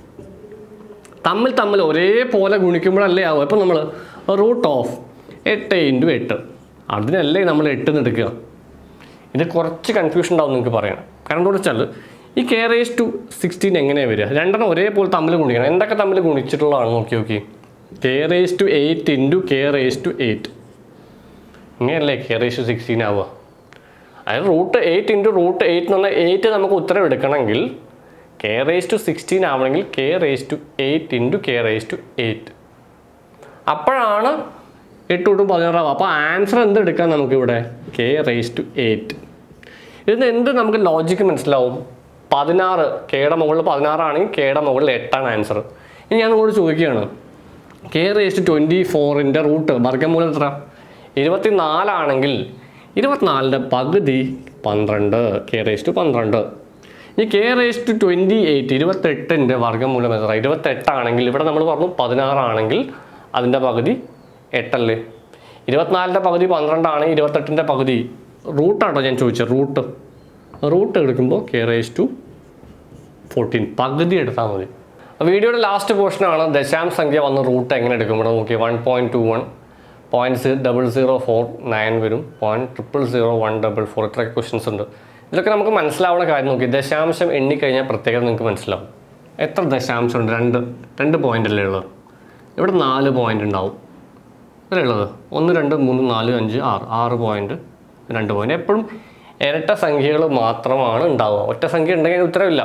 തമ്മിൽ തമ്മിൽ ഒരേപോലെ ഗുണിക്കുമ്പോഴല്ലേ ആവും ഇപ്പം നമ്മൾ റൂട്ട് ഓഫ് എട്ട് ഇൻറ്റു എട്ട് അതിനല്ലേ നമ്മൾ എട്ട് എന്ന് എടുക്കുക ഇത് കുറച്ച് കൺഫ്യൂഷൻ ഉണ്ടാവും നിങ്ങൾക്ക് പറയണം കാരണം എന്താ വെച്ചാൽ ഈ കെ റേസ് ടു സിക്സ്റ്റീൻ എങ്ങനെയാണ് വരിക രണ്ടെണ്ണം ഒരേപോലെ തമ്മിൽ ഗുണിക്കണം എന്തൊക്കെ തമ്മിൽ ഗുണിച്ചിട്ടുള്ളതാണ് നോക്കി നോക്കി K raise to eight into K raise to eight ഇങ്ങനെയല്ലേ കെ റേസ് ടു സിക്സ്റ്റീൻ ആവുക അതായത് root eight into root eight എന്ന് പറഞ്ഞാൽ എയ്റ്റ് നമുക്ക് ഉത്തരം എടുക്കണമെങ്കിൽ കെ റേസ് ടു സിക്സ്റ്റീൻ ആവണമെങ്കിൽ K raise to eight into K raise to eight അപ്പോഴാണ് എട്ട് തൊട്ടും പതിനാറാവും അപ്പോൾ ആൻസർ എന്ത് എടുക്കാം നമുക്കിവിടെ കെ റേസ് ടു എയ്റ്റ് ഇതിന് എന്ത് നമുക്ക് ലോജിക്ക് മനസ്സിലാവും പതിനാറ് കെയുടെ മുകളിൽ പതിനാറാണെങ്കിൽ കെയുടെ മുകളിൽ എട്ടാണ് ആൻസർ ഇനി ഞാൻ നിങ്ങളോട് ചോദിക്കുകയാണ് കെ റേസ്റ്റ് ട്വൻറ്റി ഫോറിൻ്റെ റൂട്ട് വർഗ്ഗമൂലം എത്ര ഇരുപത്തി നാലാണെങ്കിൽ ഇരുപത്തിനാലിൻ്റെ പകുതി പന്ത്രണ്ട് കെ റേസ്റ്റ് പന്ത്രണ്ട് ഈ കെ റേസ്റ്റ് ട്വൻറ്റി എയ്റ്റ് ഇരുപത്തെട്ടിൻ്റെ വർഗ്ഗമൂലം എത്ര ഇരുപത്തെട്ടാണെങ്കിൽ ഇവിടെ നമ്മൾ പറഞ്ഞു പതിനാറാണെങ്കിൽ അതിൻ്റെ പകുതി എട്ടല്ലേ ഇരുപത്തിനാലിൻ്റെ പകുതി പന്ത്രണ്ടാണ് ഇരുപത്തെട്ടിൻ്റെ പകുതി റൂട്ടാണോ ഞാൻ ചോദിച്ചത് റൂട്ട് റൂട്ട് എടുക്കുമ്പോൾ കെ റേസ് ടു ഫോർട്ടീൻ പകുതി എടുത്താൽ മതി വീഡിയോയുടെ ലാസ്റ്റ് പോർഷനാണ് ദശാംശ സംഖ്യ വന്ന് റൂട്ട് എങ്ങനെ എടുക്കും ഇവിടെ നോക്കി one point two one point double zero four nine വരും point triple zero one double four ഇത്രയൊക്കെ ക്വസ്റ്റ്യൻസ് ഉണ്ട് ഇതിലൊക്കെ നമുക്ക് മനസ്സിലാവുന്ന കാര്യം നോക്കി ദശാംശം എണ്ണിക്കഴിഞ്ഞാൽ പ്രത്യേകത നിങ്ങൾക്ക് മനസ്സിലാവും എത്ര ദശാംശം ഉണ്ട് രണ്ട് രണ്ട് പോയിൻ്റ് അല്ലേ ഉള്ളത് ഇവിടെ നാല് പോയിൻ്റ് ഉണ്ടാവും ഇത്രയേ ഉള്ളത് ഒന്ന് രണ്ട് മൂന്ന് നാല് അഞ്ച് ആറ് ആറ് പോയിൻറ്റ് രണ്ട് പോയിൻറ്റ് എപ്പോഴും ഇരട്ട സംഖ്യകൾ മാത്രമാണ് ഉണ്ടാവുക ഒറ്റ സംഖ്യ ഉണ്ടെങ്കിൽ അതിന് ഉത്തരവില്ല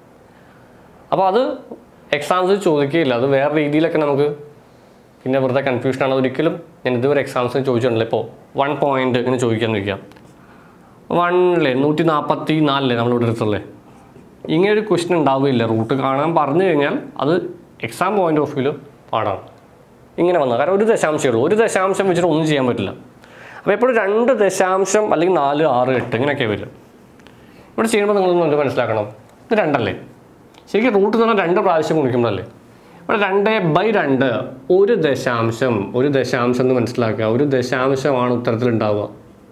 അപ്പോൾ അത് എക്സാംസിൽ ചോദിക്കുകയില്ല അത് വേറെ രീതിയിലൊക്കെ നമുക്ക് പിന്നെ വെറുതെ കൺഫ്യൂഷനാണ് ഒരിക്കലും ഞാൻ ഇതുവരെ എക്സാംസിന് ചോദിച്ചിട്ടില്ല ഇപ്പോൾ വൺ പോയിന്റ് ഇങ്ങനെ ചോദിക്കാന്ന് ചോദിക്കാം വണ്ണിലെ നൂറ്റി നാൽപ്പത്തി നാലിലെ നമ്മളിവിടെ എടുത്തുള്ളേ ഇങ്ങനെ ഒരു ക്വസ്റ്റ്യൻ ഉണ്ടാവുകയില്ല റൂട്ട് കാണാൻ പറഞ്ഞു കഴിഞ്ഞാൽ അത് എക്സാം പോയിന്റ് ഓഫ് വ്യൂ പാടാണ് ഇങ്ങനെ വന്നത് കാരണം ഒരു ദശാംശമേ ഉള്ളൂ ഒരു ദശാംശം വെച്ചിട്ട് ഒന്നും ചെയ്യാൻ പറ്റില്ല അപ്പോൾ എപ്പോഴും രണ്ട് ദശാംശം അല്ലെങ്കിൽ നാല് ആറ് എട്ട് ഇങ്ങനെയൊക്കെ വരും ഇവിടെ ചെയ്യുമ്പോൾ നിങ്ങളൊന്നും മനസ്സിലാക്കണം ഇത് രണ്ടല്ലേ ശരിക്കും റൂട്ട് എന്ന് പറഞ്ഞാൽ രണ്ട് പ്രാവശ്യം ഗുണിക്കുമ്പോഴല്ലേ ഇവിടെ രണ്ട് ബൈ രണ്ട് ഒരു ദശാംശം ഒരു ദശാംശം എന്ന് മനസ്സിലാക്കുക ഒരു ദശാംശമാണ് ഉത്തരത്തിൽ ഉണ്ടാവുക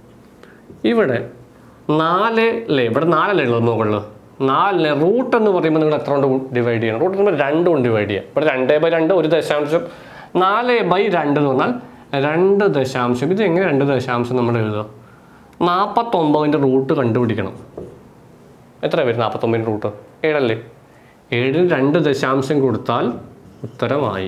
ഇവിടെ നാല് അല്ലേ ഇവിടെ നാലല്ലേ ഉള്ളത് മുകളിൽ നാലിന് റൂട്ട് എന്ന് പറയുമ്പോൾ നിങ്ങൾ എത്ര കൊണ്ട് ഡിവൈഡ് ചെയ്യണം റൂട്ട് എന്ന് പറയുമ്പോൾ രണ്ട് കൊണ്ട് ഡിവൈഡ് ചെയ്യുക ഇവിടെ രണ്ട് ബൈ രണ്ട് ഒരു ദശാംശം നാല് ബൈ രണ്ട് എന്ന് പറഞ്ഞാൽ രണ്ട് ദശാംശം ഇത് എങ്ങനെ രണ്ട് ദശാംശം നമ്മൾ എഴുതുക നാൽപ്പത്തൊമ്പതിൻ്റെ റൂട്ട് കണ്ടുപിടിക്കണം എത്ര വരും നാൽപ്പത്തൊമ്പതിൻ്റെ റൂട്ട് ഏഴല്ലേ ഏഴിന് രണ്ട് ദശാംശം കൊടുത്താൽ ഉത്തരമായി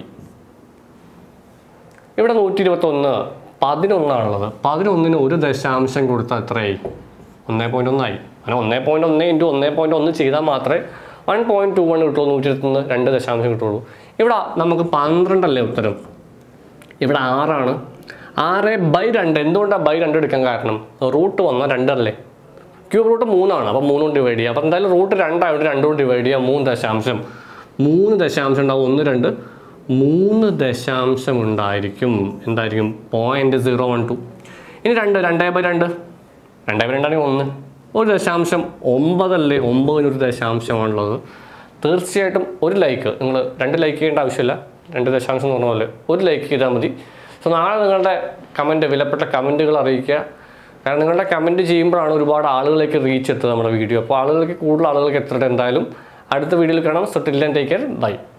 ഇവിടെ നൂറ്റി ഇരുപത്തൊന്ന് പതിനൊന്നാണുള്ളത് പതിനൊന്നിന് ഒരു ദശാംശം കൊടുത്താൽ എത്രയായി ഒന്നേ പോയിന്റ് ഒന്നായി അങ്ങനെ ഒന്നേ പോയിന്റ് ഒന്ന് ഇൻറ്റു ഒന്നേ പോയിന്റ് ഒന്ന് ചെയ്താൽ മാത്രമേ വൺ പോയിന്റ് ടു വൺ കിട്ടുള്ളൂ നൂറ്റി ഇരുപത്തൊന്ന് രണ്ട് ദശാംശം കിട്ടുള്ളൂ ഇവിടെ നമുക്ക് പന്ത്രണ്ടല്ലേ ഉത്തരം ഇവിടെ ആറാണ് ആറ് ബൈ രണ്ട് എന്തുകൊണ്ടാണ് ബൈ രണ്ട് എടുക്കാൻ കാരണം റൂട്ട് വന്നാൽ രണ്ടല്ലേ ക്യൂബ് റൂട്ട് മൂന്നാണ് അപ്പോൾ മൂന്നും ഡിവൈഡ് ചെയ്യുക അപ്പോൾ എന്തായാലും റൂട്ട് രണ്ടായതുകൊണ്ട് രണ്ടും ഡിവൈഡ് ചെയ്യുക മൂന്ന് ദശാംശം മൂന്ന് ദശാംശം ഉണ്ടാവും ഒന്ന് രണ്ട് മൂന്ന് ദശാംശം ഉണ്ടായിരിക്കും എന്തായിരിക്കും പോയിൻറ്റ് സീറോ വൺ ടു ഇനി രണ്ട് രണ്ടേ ബൈ രണ്ട് രണ്ടേ ബൈ രണ്ടാണെങ്കിൽ ഒന്ന് ഒരു ദശാംശം ഒമ്പതല്ലേ ഒമ്പതിനൊരു ദശാംശമാണുള്ളത് തീർച്ചയായിട്ടും ഒരു ലൈക്ക് നിങ്ങൾ രണ്ട് ലൈക്ക് ചെയ്യേണ്ട ആവശ്യമില്ല രണ്ട് ദശാംശം എന്ന് പറഞ്ഞ പോലെ ഒരു ലൈക്ക് ചെയ്താൽ മതി സോ നാളെ നിങ്ങളുടെ കമൻറ്റ് വിലപ്പെട്ട കമൻറ്റുകൾ അറിയിക്കുക കാരണം നിങ്ങളുടെ കമൻറ്റ് ചെയ്യുമ്പോഴാണ് ഒരുപാട് ആളുകളിലേക്ക് റീച്ച് എത്തുക നമ്മുടെ വീഡിയോ അപ്പോൾ ആളുകൾക്ക് കൂടുതൽ ആളുകൾക്ക് എത്തട്ടെ എന്തായാലും അടുത്ത വീഡിയോയിൽ കാണാം so till take care by